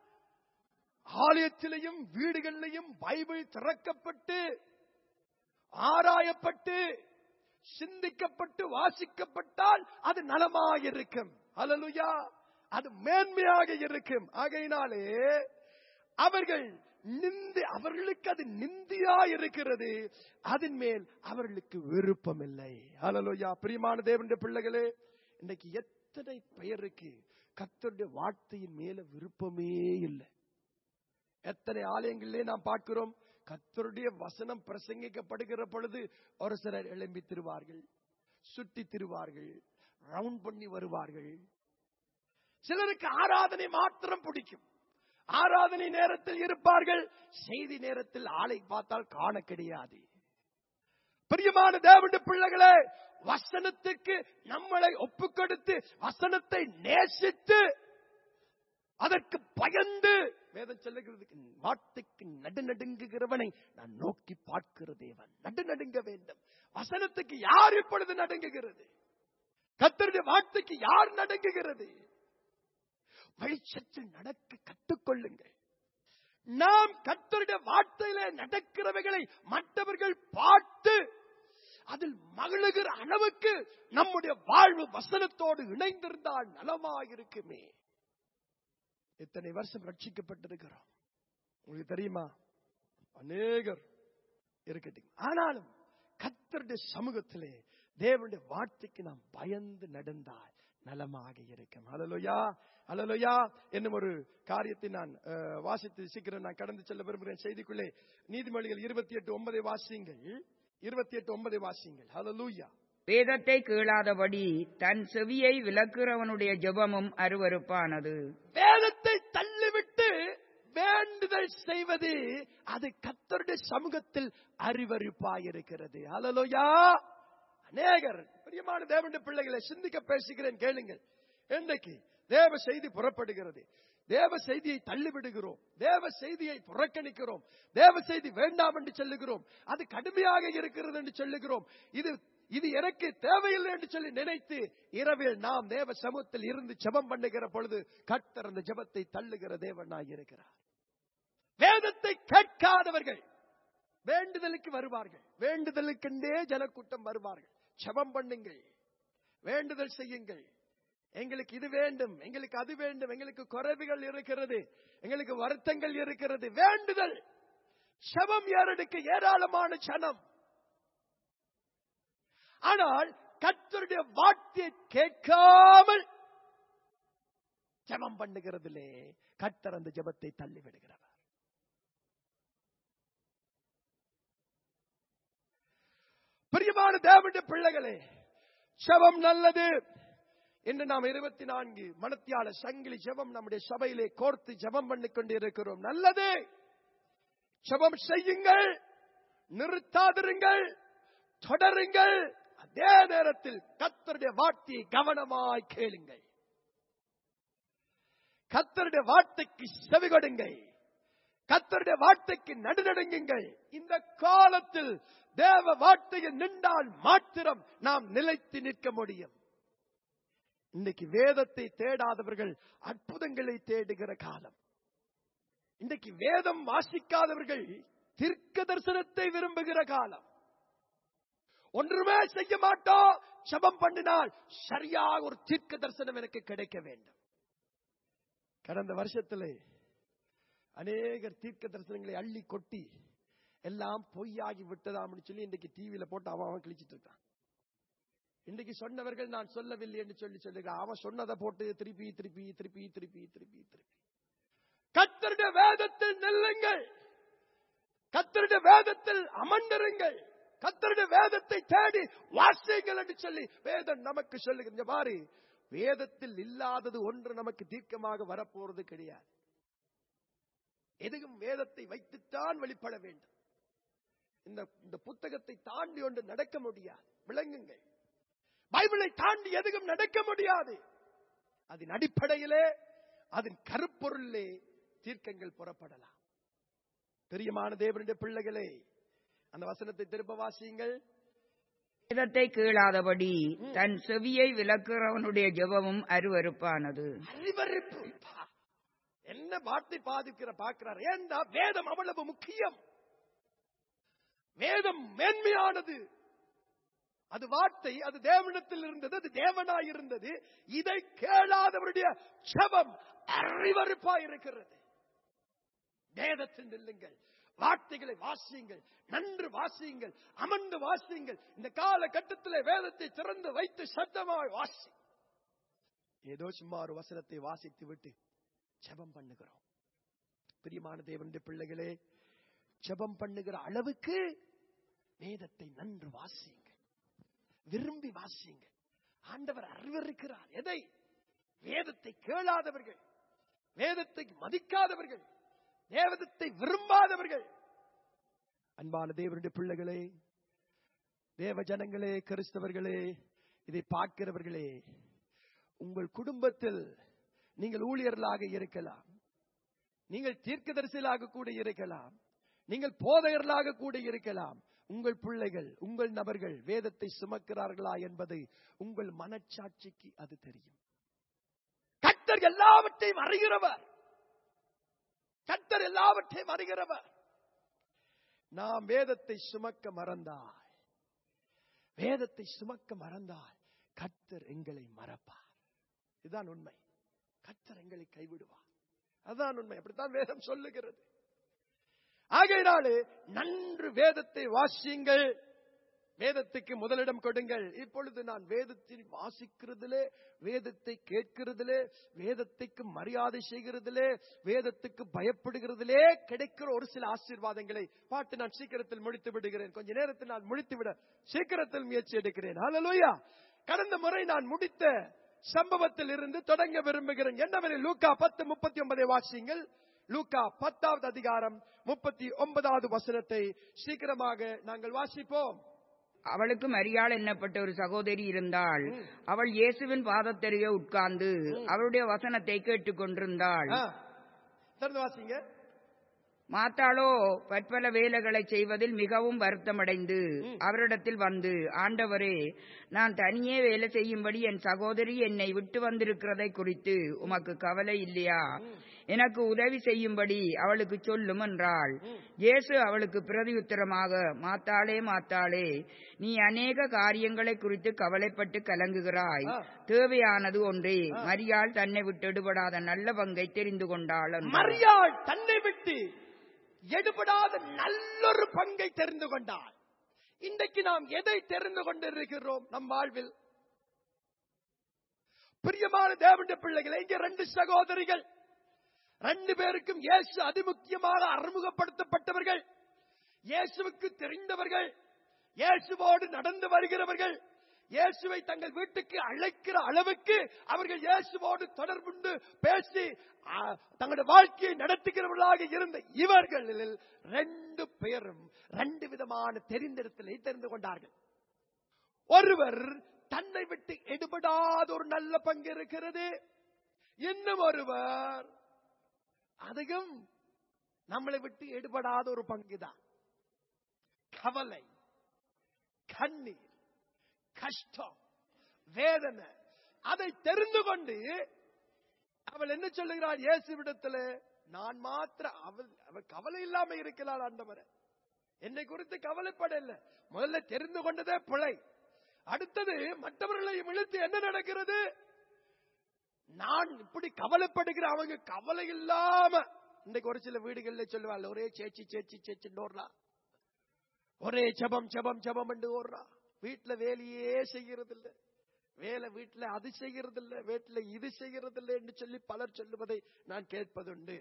ஆலயத்திலையும் வீடுகளிலையும் பைபிள் திறக்கப்பட்டு ஆராயப்பட்டு சிந்திக்கப்பட்டு வாசிக்கப்பட்டால் அது நலமாயிருக்கும் ஹalleluya அது மேன்மையாக இருக்கும் ஆகையினாலே அவர்கள் நிந்து அவர்களுக்கு அது நிந்தியா இருக்கிறது அதன் மேல் அவர்களுக்கு விருப்பம் இல்லை ஹalleluya பிரியமான தேவனுடைய பிள்ளைகளே இன்னைக்கு எத்தனை பெயருக்கு கர்த்தருடைய வார்த்தையின் மேல விருப்பமே இல்லை எத்தனை ஆலயங்களிலே நாம் பார்க்கிறோம் கர்த்தருடைய வசனம் பிரசங்கிக்கப்படுகிற பொழுது ஒரு சிலர் எழும்பி திருவார்கள் சுற்றி திருவார்கள் ரவுண்ட் பண்ணி வருவார்கள் சிலருக்கு ஆராதனை மாத்திரம் பிடிக்கும் ஆராதனை நேரத்தில் இருப்பார்கள் செய்தி நேரத்தில் ஆளை பார்த்தால் காண கிடையாது பிரியமான தேவனுடைய பிள்ளைகளே வசனத்துக்கு நம்மளை ஒப்புக்கொடுத்து வசனத்தை நேசித்து அதற்கு பயந்து வேதம் சொல்லுகிறதுக்கு வார்த்தைக்கு நடுநடுங்குகிறவனை நான் நோக்கி பார்க்கிற தேவன் நடுநடுங்க வேண்டும் வசனத்துக்கு யார் இப்பொழுது நடுங்குகிறது கத்தருடைய வார்த்தைக்கு யார் நடுங்குகிறது வெளிச்சத்தில் நடக்க கற்றுக்கொள்ளுங்கள் நாம் கத்தருடைய வார்த்தையிலே நடக்கிறவைகளை மற்றவர்கள் பார்த்து அதில் மகிழுகிற அளவுக்கு நம்முடைய வாழ்வு வசனத்தோடு இணைந்திருந்தால் நலமாயிருக்குமே இத்தனை வருஷம் ரட்சிக்கப்பட்டிருக்கிறோம் உங்களுக்கு தெரியுமா அநேகர் இருக்கட்டும் ஆனாலும் கத்தருடைய சமூகத்திலே தேவனுடைய வார்த்தைக்கு நாம் பயந்து நடந்தால் நலமாக இருக்கும் அலலோயா அலலோயா என்னும் ஒரு காரியத்தை நான் அஹ், வாசித்து சீக்கிரம் நான் கடந்து செல்ல விரும்புகிறேன் செய்திக்குள்ளே நீதிமொழிகள் இருபத்தி எட்டு ஒன்பதை வாசியுங்கள் இருபத்தி எட்டு ஒன்பதை வாசியுங்கள் ஹalleluya வேதத்தை கேளாதபடி தன் செவியை விலக்குறவனுடைய ஜெபமும் அருவருப்பானது வேதத்தை தள்ளிவிட்டு வேண்டுதல் செய்வது அது கத்தருடைய சமூகத்தில் அறிவறுப்பாயிருக்கிறது ஹalleluya அநேகர் பிரியமான தேவனுடைய பிள்ளைகளை சிந்திக்க பேசுகிறேன் கேளுங்கள் இன்றைக்கு தேவ செய்தி புறப்படுகிறது தேவ செய்தியை தள்ளிவிடுகிறோம் தேவ செய்தியை புறக்கணிக்கிறோம் தேவ செய்தி வேண்டாம் என்று சொல்லுகிறோம் அது கடுமையாக இருக்கிறது என்று சொல்லுகிறோம் இது இது எனக்கு தேவையில்லை என்று சொல்லி நினைத்து இரவில் நாம் தேவ சமூகத்தில் இருந்து ஜெபம் பண்ணுகிற பொழுது கர்த்தர் அந்த ஜெபத்தை தள்ளுகிற தேவனாய் இருக்கிறார் வேதத்தை கேட்காதவர்கள் வேண்டுதலுக்கு வருவார்கள் வேண்டுதலுக்கென்றே ஜனக்கூட்டம் வருவார்கள் ஜெபம் பண்ணுங்கள் வேண்டுதல் செய்யுங்கள் எங்களுக்கு இது வேண்டும் எங்களுக்கு அது வேண்டும் எங்களுக்கு குறைவுகள் இருக்கிறது எங்களுக்கு வருத்தங்கள் இருக்கிறது வேண்டுதல் செபம் ஏறெடுக்க ஏராளமான ஜனம் ஆனால் கர்த்தருடைய வார்த்தையை கேட்காமல் ஜெபம் பண்ணுகிறதிலே கர்த்தர் அந்த ஜெபத்தை தள்ளி விடுகிறவர் பிரியமான தேவனுடைய பிள்ளைகளே செபம் நல்லது இன்று நாம் இருபத்தி நான்கு மனத்தியால சங்கிலி ஜெபம் நம்முடைய சபையிலே கோர்த்து ஜெபம் பண்ணிக் கொண்டிருக்கிறோம் நல்லது ஜெபம் செய்யுங்கள் நிறுத்தாதிருங்கள் தொடருங்கள் அதே நேரத்தில் கத்தருடைய வார்த்தையை கவனமாய் கேளுங்கள் கத்தருடைய வார்த்தைக்கு செவி கொடுங்கள் கத்தருடைய வார்த்தைக்கு நடுநடுங்குங்கள் இந்த காலத்தில் தேவ வார்த்தையில் நின்றால் மாத்திரம் நாம் நிலைத்து நிற்க முடியும் இன்னைக்கு வேதத்தை தேடாதவர்கள் அற்புதங்களை தேடுகிற காலம் இன்றைக்கு வேதம் வாசிக்காதவர்கள் தீர்க்க தரிசனத்தை விரும்புகிற காலம் ஒன்றுமே செய்ய மாட்டோம் ஜெபம் பண்ணினால் சரியாக ஒரு தீர்க்க தரிசனம் எனக்கு கிடைக்க வேண்டும் கடந்த வருஷத்திலே அநேகர் தீர்க்க தரிசனங்களை அள்ளி கொட்டி எல்லாம் பொய்யாகி விட்டதாம்னு சொல்லி இன்றைக்கு டிவியில போட்டு அவன் அவன் கிழிச்சிட்டு இருக்கான் இன்றைக்கு சொன்னவர்கள் நான் சொல்லவில்லை என்று சொல்லி சொல்லுகிறான் அவன் சொன்னதை போட்டு திருப்பி திருப்பி திருப்பி திருப்பி திருப்பி திருப்பி கத்தருடைய வேதத்தில் நெல்லுங்கள் கத்தருடைய வேதத்தில் அமர்ந்திருங்கள் கத்தருடைய வேதத்தை தேடி வாசியுங்கள் என்று சொல்லி வேதம் நமக்கு சொல்லுகின்ற பாரு வேதத்தில் இல்லாதது ஒன்று நமக்கு தீர்க்கமாக வரப்போறது கிடையாது எதுவும் வேதத்தை வைத்துத்தான் வெளிப்பட வேண்டும் இந்த இந்த புத்தகத்தை தாண்டி ஒன்று நடக்க முடியாது விளங்குங்கள் பைபிளை தாண்டி எதுவும் நடக்க முடியாது அதன் அடிப்படையிலே அதன் கருப்பொருளிலே தீர்க்கங்கள் புறப்படலாம் பிரியமான தேவனுடைய பிள்ளைகளே அந்த வசனத்தை திரும்ப வாசியுங்கள் வேதத்தை கேளாதபடி தன் செவியை விலக்குறவனுடைய ஜெபமும் அருவருப்பானது அறிவறுப்பு பா. என்ன வார்த்தை பாதிக்கிற பார்க்கிறார் ஏண்டா வேதம் அவ்வளவு முக்கியம் வேதம் மேன்மையானது அது வார்த்தை அது தேவனத்தில் இருந்தது அது தேவனாய் இருந்தது இதை கேளாதவருடைய செபம் அறிவறுப்பாய் இருக்கிறது வேதத்தில் நில்லுங்கள் வார்த்தைகளை வாசியுங்கள் நன்று வாசியுங்கள் அமர்ந்து வாசியுங்கள் இந்த காலகட்டத்திலே வேதத்தை திறந்து வைத்து சத்தமாய் வாசி ஏதோ சும்மா ஒரு வசனத்தை வாசித்து விட்டு ஜெபம் பண்ணுகிறோம் பிரியமான தேவனுடைய பிள்ளைகளே ஜெபம் பண்ணுகிற அளவுக்கு வேதத்தை நன்று வாசியுங்கள் விரும்பி வாசியுங்கள் ஆண்டவர் அறிவருக்கிறார் எதை வேதத்தை கேளாதவர்கள் வேதத்தை மதிக்காதவர்கள் வேதத்தை விரும்பாதவர்கள் அன்பான தேவனுடைய பிள்ளைகளே தேவ ஜனங்களே கிறிஸ்தவர்களே இதை பார்க்கிறவர்களே உங்கள் குடும்பத்தில் நீங்கள் ஊழியர்களாக இருக்கலாம் நீங்கள் தீர்க்கதரிசிகளாக கூட இருக்கலாம் நீங்கள் போதையர்களாக கூட இருக்கலாம் உங்கள் பிள்ளைகள் உங்கள் நபர்கள் வேதத்தை சுமக்கிறார்களா என்பது உங்கள் மனச்சாட்சிக்கு அது தெரியும் கர்த்தர் எல்லாவற்றையும் அறிகிறவர் கர்த்தர் எல்லாவற்றையும் அறிகிறவர் நாம் வேதத்தை சுமக்க மறந்தால் வேதத்தை சுமக்க மறந்தால் கர்த்தர் எங்களை மறப்பார் இதுதான் உண்மை கர்த்தர் எங்களை கைவிடுவார் அதுதான் உண்மை அப்படித்தான் வேதம் சொல்லுகிறது ஆகையினாலே நன்று வேதத்தை வாசியுங்கள் வேதத்துக்கு முதலிடம் கொடுங்கள் இப்பொழுது நான் வேதத்தில் வாசிக்கிறதிலே வேதத்தை கேட்கிறதிலே வேதத்துக்கு மரியாதை செய்கிறதிலே வேதத்துக்கு பயப்படுகிறதிலே கிடைக்கிற ஒரு சில ஆசீர்வாதங்களை பாட்டு நான் சீக்கிரத்தில் முடித்து விடுகிறேன் கொஞ்ச நேரத்தில் நான் முடித்து விட சீக்கிரத்தில் முயற்சி எடுக்கிறேன் ஹalleluya கடந்த முறை நான் முடித்த சம்பவத்தில் இருந்து தொடங்க விரும்புகிறேன் என்னவெனில் லூக்கா பத்து முப்பத்தி ஒன்பதை வாசியுங்கள் லூக்கா பத்தாவது அதிகாரம் முப்பத்தி ஒன்பதாவது வசனத்தை சீக்கிரமாக நாங்கள் வாசிப்போம் அவளுக்கு மரியாள் என்னப்பட்ட ஒரு சகோதரி இருந்தாள் அவள் இயேசுவின் பாதத்தருகே உட்கார்ந்து அவருடைய வசனத்தை கேட்டுக் கொண்டிருந்தாள் ஆ, திறந்து வாசிங்க மாத்தாளோ பற்பல வேலைகளை செய்வதில் மிகவும் வருத்தமடைந்து அவரிடத்தில் வந்து ஆண்டவரே நான் தனியே வேலை செய்யும்படி என் சகோதரி என்னை விட்டு வந்திருக்கிறதை குறித்து உமக்கு கவலை இல்லையா எனக்கு உதவி செய்யும்படி அவளுக்கு சொல்லும் என்றாள் இயேசு அவளுக்கு பிரதியுத்தரமாக மாத்தாளே மாத்தாளே நீ அநேக காரியங்களை குறித்து கவலைப்பட்டு கலங்குகிறாய் ஆ. தேவையானது ஒன்றே மரியாள் தன்னை விட்டு எடுபடாத நல்ல பங்கை தெரிந்து கொண்டாள் என்றார். மரியாள் தன்னை விட்டு எடுபடாத நல்லொரு பங்கை தெரிந்து கொண்டாள் இன்றைக்கு நாம் எதை தெரிந்து கொண்டிருக்கிறோம் நம் வாழ்வில் பிரியமான தேவனுடைய பிள்ளைகளை இங்கே ரெண்டு சகோதரிகள் ரெண்டு பேருக்கும் இயேசு அதிமுக்கியமாக அறிமுகப்படுத்தப்பட்டவர்கள் இயேசுவுக்கு தெரிந்தவர்கள் இயேசுவோடு நடந்து வருகிறவர்கள் இயேசுவை தங்கள் வீட்டுக்கு அழைக்கிற அளவுக்கு அவர்கள் இயேசுவோடு தொடர்புண்டு பேசி ஆ, தங்களுடைய வாழ்க்கையை நடத்துகிறவர்களாக இருந்த இவர்களில் ரெண்டு பேரும் ரெண்டு விதமான தெரிந்திடத்திலே தெரிந்து கொண்டார்கள் ஒருவர் தன்னை விட்டு எடுபடாத ஒரு நல்ல பங்கு இருக்கிறது இன்னும் ஒருவர் அதிகம் நம்மளை விட்டு எடுபடாத ஒரு பங்குதான் கவலை கண்ணீர் கஷ்டம் வேதனை அதை தெரிந்து கொண்டு அவள் என்ன சொல்லுகிறாள் இயேசுவிடத்துல நான் மாத்திர அவள் அவள் கவலை இல்லாம இருக்கிறாள் ஆண்டவரே என்னை குறித்து கவலைப்படல முதல்ல தெரிந்து கொண்டதே பிழை அடுத்தது மற்றவர்களை இழுத்து என்ன நடக்கிறது நான் இப்படி கவலைப்படுகிற அவங்க கவலை இல்லாம இன்றைக்கு ஒரு சில வீடுகள்ல சொல்லுவாள் ஒரே சேச்சி சேச்சி சேச்சி ஓடுறா ஒரே ஜெபம் ஜெபம் ஜெபம் என்று ஓடுறா வீட்டுல வேலையே செய்கிறது இல்ல வேலை வீட்டுல அது செய்கிறது இல்ல வீட்டுல இது செய்கிறது இல்ல என்று சொல்லி பலர் சொல்லுவதை நான் கேட்பதுண்டு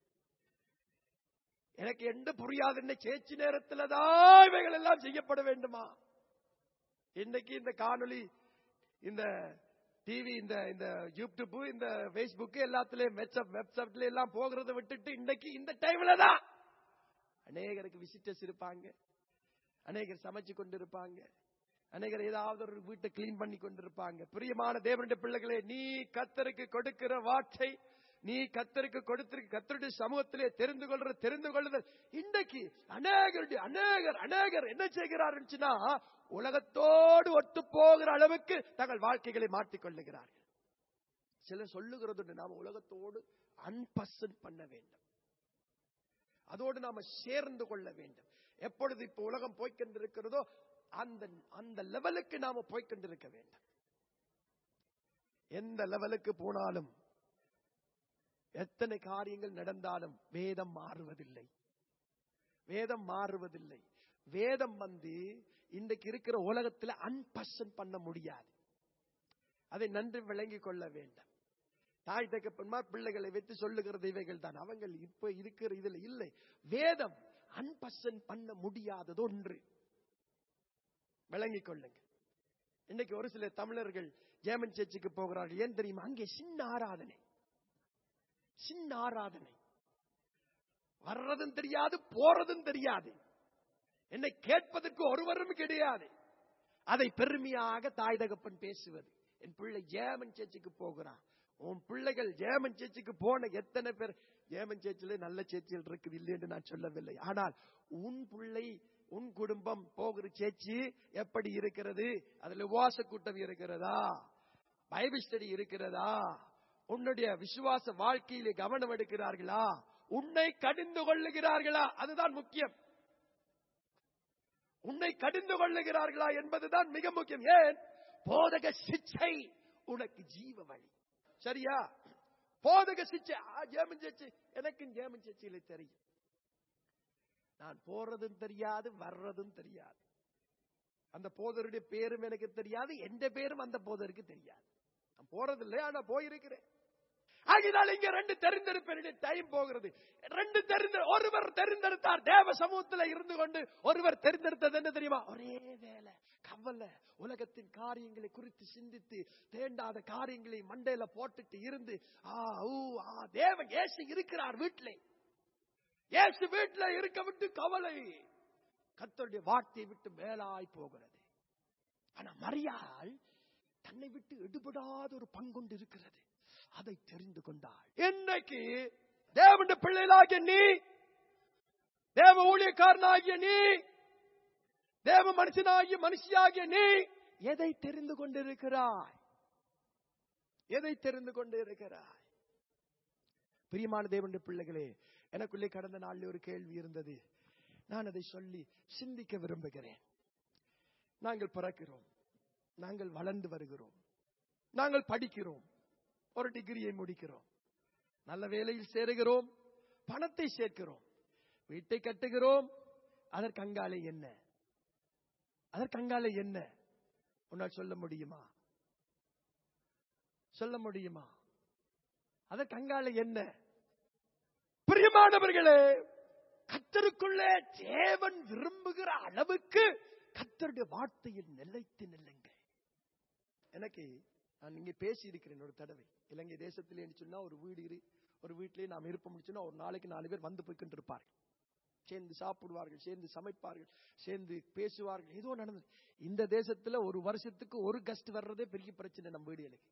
எனக்கு எந்த புரியாது என்ன சேச்சி நேரத்துலதான் இவைகள் எல்லாம் செய்யப்பட வேண்டுமா இன்னைக்கு இந்த காணொளி இந்த டிவி இந்த இந்த யூடியூப் இந்த Facebook எல்லாத்துலயும் வெப்சப் வெப்சப்ல எல்லாம் போகிறத விட்டுட்டு இன்னைக்கு இந்த டைம்ல தான் அநேகருக்கு விசிட்டர்ஸ் இருப்பாங்க அநேகர் சமைச்சு கொண்டிருப்பாங்க அநேகர் ஏதாவது ஒரு வீட்டை கிளீன் பண்ணி கொண்டிருப்பாங்க பிரியமான தேவனுடைய பிள்ளைகளே நீ கத்தருக்கு கொடுக்கிற வார்த்தை நீ கத்தருக்கு கொடுத்திருக்க கத்தருடைய சமூகத்திலே தெரிந்து கொள்ற தெரிந்து கொள்ளுதல் இன்றைக்கு அநேகருடைய அநேகர் அநேகர் என்ன செய்கிறாருன்னா உலகத்தோடு ஒத்து போகிற அளவுக்கு தங்கள் வாழ்க்கைகளை மாற்றிக் கொள்ளுகிறார்கள் சிலர் சொல்லுகிறது நாம உலகத்தோடு அன்பசன் பண்ண வேண்டும் அதோடு நாம சேர்ந்து கொள்ள வேண்டும் எப்பொழுது இப்ப உலகம் போய்க்கொண்டிருக்கிறதோ அந்த அந்த லெவலுக்கு நாம போய்க்கொண்டிருக்க வேண்டும் எந்த லெவலுக்கு போனாலும் எத்தனை காரியங்கள் நடந்தாலும் வேதம் மாறுவதில்லை வேதம் மாறுவதில்லை வேதம் வந்து இன்றைக்கு இருக்கிற உலகத்துல அன்பர்சன் பண்ண முடியாது அதை நன்றி விளங்கிக் கொள்ள வேண்டும் தாய் தகப்பன்மார் பிள்ளைகளை வைத்து சொல்லுகிறது இவைகள் தான் அவங்க இப்ப இருக்கிற இதுல இல்லை வேதம் அன்பர்சன் பண்ண முடியாதது ஒன்று விளங்கிக் கொள்ளுங்க இன்னைக்கு ஒரு சில தமிழர்கள் ஜேமன் சர்ச்சுக்கு போகிறார்கள் ஏன் தெரியுமா அங்கே சின்ன ஆராதனை சின்ன ஆராதனை வர்றதும் தெரியாது போறதும் தெரியாது என்னை கேட்பதற்கு ஒருவரும் கிடையாது அதை பெருமையாக தாய் தகப்பன் பேசுவது என் பிள்ளை ஜேமன் சர்ச்சுக்கு போகிறான் உன் பிள்ளைகள் ஜேமன் சர்ச்சுக்கு போன எத்தனை பேர் ஜேமன் சர்ச்சில் நல்ல சர்ச்சில் இருக்குது இல்லை என்று நான் சொல்லவில்லை ஆனால் உன் பிள்ளை உன் குடும்பம் போகிற சேர்ச்சி எப்படி இருக்கிறது அதுல உபவாச கூட்டம் இருக்கிறதா பைபிள் ஸ்டடி இருக்கிறதா உன்னுடைய விசுவாச வாழ்க்கையிலே கவனம் எடுக்கிறார்களா உன்னை கடிந்து கொள்ளுகிறார்களா அதுதான் முக்கியம் உன்னை கடிந்து கொள்ளுகிறார்களா என்பதுதான் மிக முக்கியம் ஏன் போதக சிச்சை உனக்கு ஜீவ வழி சரியா போதக சிச்சை ஆ, ஜேமன் சேச்சி எனக்கும் ஜேமன் சேச்சியில தெரியும் நான் போறதும் தெரியாது வர்றதும் தெரியாது அந்த போதருடைய பேரும் எனக்கு தெரியாது எந்த பேரும் அந்த போதருக்கு தெரியாது நான் போறதில்லை ஆனா போயிருக்கிறேன் ஆகினால் இங்க ரெண்டு தெரிந்தெடுப்பேன் டைம் போகிறது ரெண்டு தெரிந்த ஒருவர் தெரிந்தெடுத்தார் தேவ சமூகத்தில் இருந்து கொண்டு ஒருவர் தெரிந்தெடுத்தது என்ன தெரியுமா ஒரே வேலை கவலை உலகத்தின் காரியங்களை குறித்து சிந்தித்து தேண்டாத காரியங்களை மண்டையில போட்டுட்டு இருந்து ஆ ஊ ஆ தேவன் ஏசு இருக்கிறார் வீட்டிலே இயேசு வீட்டில் இருக்க விட்டு கவலை கர்த்தருடைய வார்த்தையை விட்டு மேலாய் போகிறது ஆனா மரியாள் தன்னை விட்டு எடுபடாத ஒரு பங்கொண்டு இருக்கிறது அதை தெரிந்து கொண்டாள் இன்னைக்கு தேவனுடைய பிள்ளைகளாகிய நீ தேவ ஊழியக்காரனாகிய நீ தேவ மனுஷனாகிய மனுஷியாகிய நீ எதை தெரிந்து கொண்டிருக்கிறாய் எதை தெரிந்து கொண்டிருக்கிறாய் பிரியமான தேவனுடைய பிள்ளைகளே எனக்குள்ளே கடந்த நாளில் ஒரு கேள்வி இருந்தது நான் அதை சொல்லி சிந்திக்க விரும்புகிறேன் நாங்கள் பிறக்கிறோம் நாங்கள் வளர்ந்து வருகிறோம் நாங்கள் படிக்கிறோம் ஒரு டிகிரியை முடிக்கிறோம் நல்ல வேலையில் சேருகிறோம் பணத்தை சேர்க்கிறோம் வீட்டை கட்டுகிறோம் அதற்கு அங்காலே என்ன அதற்கு அங்காலே என்ன உன்னால் சொல்ல முடியுமா சொல்ல முடியுமா அதற்கு அங்காலே என்ன பிரியமானவர்களே கத்தருக்குள்ளே தேவன் விரும்புகிற அளவுக்கு கத்தருடைய வார்த்தையில் நிலைத்து நில்லுங்கள் எனக்கு நான் இங்கே பேசி இருக்கிறேன் ஒரு தடவை இலங்கை தேசத்திலே என்று சொன்னா ஒரு வீடு இரு ஒரு வீட்டிலே நாம் இருப்போம் சொன்னா ஒரு நாளைக்கு நாலு பேர் வந்து போய்கிட்டு இருப்பார்கள் சேர்ந்து சாப்பிடுவார்கள் சேர்ந்து சமைப்பார்கள் சேர்ந்து பேசுவார்கள் ஏதோ நடந்தது இந்த தேசத்துல ஒரு வருஷத்துக்கு ஒரு கஸ்ட் வர்றதே பெரிய பிரச்சனை நம்ம வீடுகளுக்கு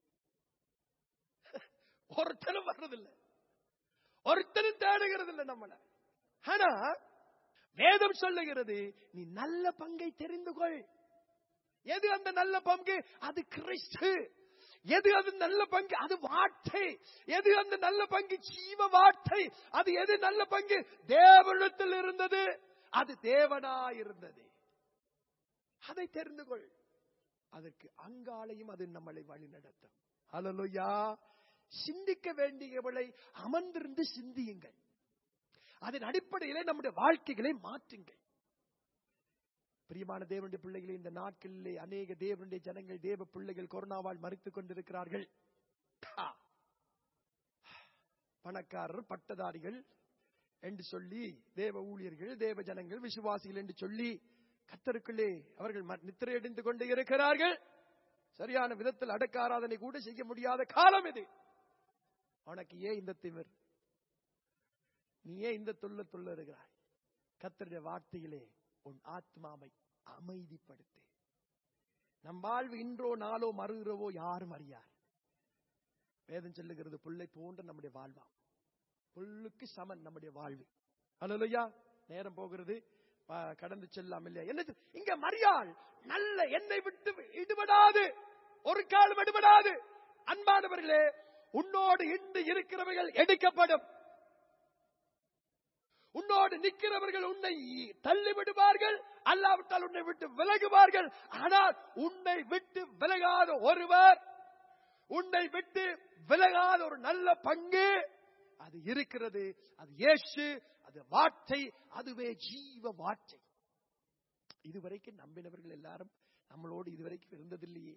ஒருத்தரும் வர்றதில்லை ஒருத்தரும் தேடுகிறது இல்லை நம்மள ஆனா வேதம் சொல்லுகிறது நீ நல்ல பங்கை தெரிந்து கொள் எது அந்த நல்ல பங்கு அது கிறிஸ்து எது அது நல்ல பங்கு அது வார்த்தை எது அந்த நல்ல பங்கு ஜீவ வார்த்தை அது எது நல்ல பங்கு தேவனிடத்தில் இருந்தது அது தேவனா இருந்தது அதை தெரிந்து கொள் அதற்கு அங்காலையும் அது நம்மளை வழி நடத்தும் ஹalleluya சிந்திக்க வேண்டியவளை அமர்ந்திருந்து சிந்தியுங்கள் அதன் அடிப்படையிலே நம்முடைய வாழ்க்கைகளை மாற்றுங்கள் பிரியமான தேவனுடைய பிள்ளைகளே இந்த நாட்களிலே அநேக தேவனுடைய ஜனங்கள் தேவ பிள்ளைகள் கொரோனாவால் மறித்துக் கொண்டிருக்கிறார்கள் ஹா. பணக்காரர் பட்டதாரிகள் என்று சொல்லி தேவ ஊழியர்கள் தேவ ஜனங்கள் விசுவாசிகள் என்று சொல்லி கத்தருக்குள்ளே அவர்கள் ம- நித்திரையடைந்து கொண்டு இருக்கிறார்கள் சரியான விதத்தில் அடக்க ஆராதனை கூட செய்ய முடியாத காலம் இது உனக்கு ஏன் இந்த திமிர் நீ ஏன் இந்த தொல்ல தொல்ல இருக்கிறாய் கத்தருடைய வார்த்தையிலே உன் ஆத்மாவை அமைதிப்படுத்து நம் வாழ்வு இன்றோ நாளோ மறுகிறவோ யாரும் அறியார் வேதம் சொல்லுகிறது புல்லை போன்ற நம்முடைய வாழ்வா புல்லுக்கு சமன் நம்முடைய வாழ்வு அல்லையா நேரம் போகிறது ப- கடந்து செல்லாம் இல்லையா என்ன சொல்- இங்க மரியாள் நல்ல என்னை விட்டு இடுபடாது ஒரு காலம் எடுபடாது அன்பானவர்களே உன்னோடு இன்று இருக்கிறவைகள் எடுக்கப்படும் உன்னோடு நிற்கிறவர்கள் உன்னை தள்ளி விடுவார்கள் அல்லாவிட்டால் உன்னை விட்டு விலகுவார்கள் ஆனால் உன்னை விட்டு விலகாத ஒருவர் உன்னை விட்டு விலகாத ஒரு நல்ல பங்கு அது இருக்கிறது அது இயேசு அது வார்த்தை அதுவே ஜீவ வார்த்தை இதுவரைக்கும் நம்பினவர்கள் எல்லாரும் நம்மளோடு இதுவரைக்கும் இருந்ததில்லையே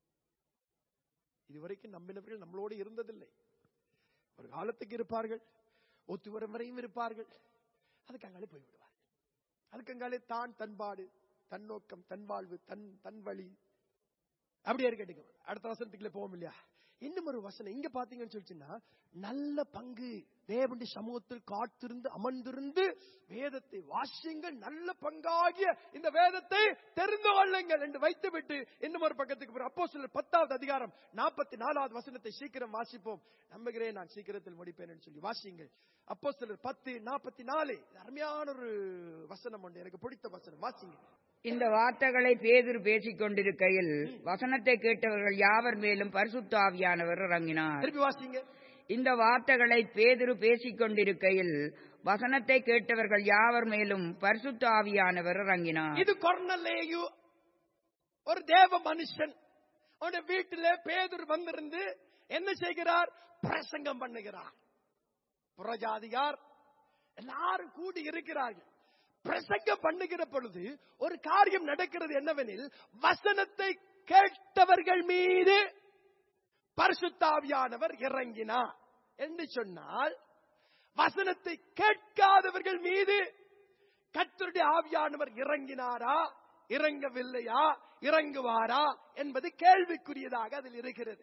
இதுவரைக்கும் நம்பினவர்கள் நம்மளோடு இருந்ததில்லை ஒரு காலத்துக்கு இருப்பார்கள் ஒத்து வரும் வரையும் இருப்பார்கள் அதுக்கு அங்காலே போய்விடுவார்கள் அதுக்கு அங்காலே தான் தன்பாடு தன் நோக்கம் தன் வாழ்வு தன் தன் வழி அப்படியே இருக்கட்டுங்க அடுத்த வசனத்துக்குள்ள போவோம் இல்லையா இன்னும் ஒரு வசனம் இங்க பாத்தீங்கன்னு சொல்லிச்சுன்னா நல்ல பங்கு தேவண்டி சமூகத்தில் காத்திருந்து அமர்ந்திருந்து வேதத்தை வாசியுங்கள் நல்ல பங்காகிய இந்த வேதத்தை தெரிந்து கொள்ளுங்கள் என்று வைத்துவிட்டு இன்னும் ஒரு பக்கத்துக்கு அப்போ சிலர் பத்தாவது அதிகாரம் நாற்பத்தி நாலாவது வசனத்தை சீக்கிரம் வாசிப்போம் நம்புகிறேன் நான் சீக்கிரத்தில் முடிப்பேன் என்று சொல்லி வாசியுங்கள் அப்போ சிலர் பத்து நாற்பத்தி நாலு அருமையான ஒரு வசனம் உண்டு எனக்கு பிடித்த வசனம் வாசிங்க இந்த வார்த்தைகளை பேதுரு பேசிக் கொண்டிருக்கையில் வசனத்தை கேட்டவர்கள் யாவர் மேலும் பரிசுத்த ஆவியானவர் இறங்கினார் திருப்பி வாசிங்க இந்த வார்த்தைகளை பேதுரு பேசிக் கொண்டிருக்கையில் வசனத்தை கேட்டவர்கள் யாவர் மேலும் பரிசுத்த ஆவியானவர் இறங்கினார் இது கொர்னலேயு ஒரு தேவ மனுஷன் அவனுடைய வீட்டிலே பேதுரு வந்திருந்து என்ன செய்கிறார் பிரசங்கம் பண்ணுகிறார் புறஜாதிகார் எல்லாரும் கூடி இருக்கிறார்கள் பிரசங்கம் பண்ணுகிற பொழுது ஒரு காரியம் நடக்கிறது என்னவெனில் வசனத்தை கேட்டவர்கள் மீது பரிசுத்தாவியானவர் இறங்கினார் என்று சொன்னால் வசனத்தை கேட்காதவர்கள் மீது கர்த்தருடைய ஆவியானவர் இறங்கினாரா இறங்கவில்லையா இறங்குவாரா என்பது கேள்விக்குரியதாக அதில் இருக்கிறது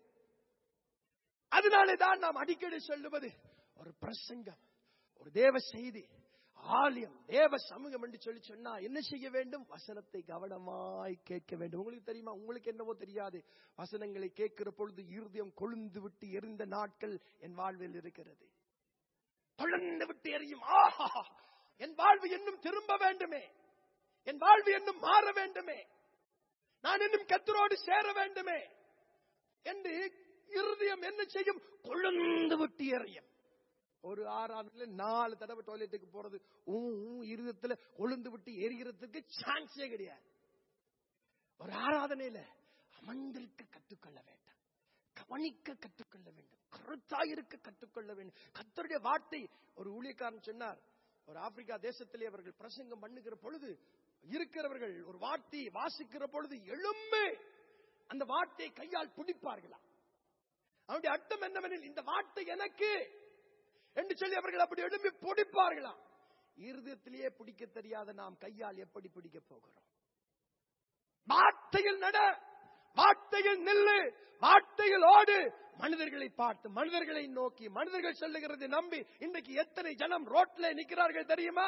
அதனாலே தான் நாம் அடிக்கடி சொல்லுவது ஒரு பிரசங்கம் ஒரு தேவ செய்தி ஆலயம் தேவ சமூகம் என்று சொல்லி சொன்னா என்ன செய்ய வேண்டும் வசனத்தை கவனமாய் கேட்க வேண்டும் உங்களுக்கு தெரியுமா உங்களுக்கு என்னவோ தெரியாது வசனங்களை கேட்கிற பொழுது இருதயம் கொழுந்து விட்டு எரிந்த நாட்கள் என் வாழ்வில் இருக்கிறது கொழுந்து விட்டு எரியும் ஆஹா என் வாழ்வு இன்னும் திரும்ப வேண்டுமே என் வாழ்வு இன்னும் மாற வேண்டுமே நான் இன்னும் கத்தரோடு சேர வேண்டுமே என்று இருதயம் என்ன செய்யும் கொழுந்து விட்டு எறியும் ஒரு ஆறாண்டுல நாலு தடவை டாய்லெட்டுக்கு போறது ஊ ஊ இருதயத்துல கொழுந்து விட்டு எரிகிறதுக்கு சான்ஸே கிடையாது ஒரு ஆராதனையில அமர்ந்திருக்க கற்றுக்கொள்ள வேண்டாம் கவனிக்க கற்றுக்கொள்ள வேண்டும் கருத்தாயிருக்க கற்றுக்கொள்ள வேண்டும் கத்தருடைய வார்த்தை ஒரு ஊழியக்காரன் சொன்னார் ஒரு ஆப்பிரிக்கா தேசத்திலே அவர்கள் பிரசங்கம் பண்ணுகிற பொழுது இருக்கிறவர்கள் ஒரு வார்த்தையை வாசிக்கிற பொழுது எழும்பு அந்த வார்த்தையை கையால் பிடிப்பார்களாம் அவனுடைய அர்த்தம் என்னவெனில் இந்த வார்த்தை எனக்கு என்று சொல்லி அவர்கள் அப்படி எழும்பி பிடிப்பார்களாம் இருதயத்திலேயே பிடிக்க தெரியாத நாம் கையால் எப்படி பிடிக்க போகிறோம் வார்த்தையில் நட வார்த்தையில் நில்லு வார்த்தையில் ஓடு மனிதர்களை பார்த்து மனிதர்களை நோக்கி மனிதர்கள் சொல்லுகிறதை நம்பி இன்றைக்கு எத்தனை ஜனம் ரோட்ல நிற்கிறார்கள் தெரியுமா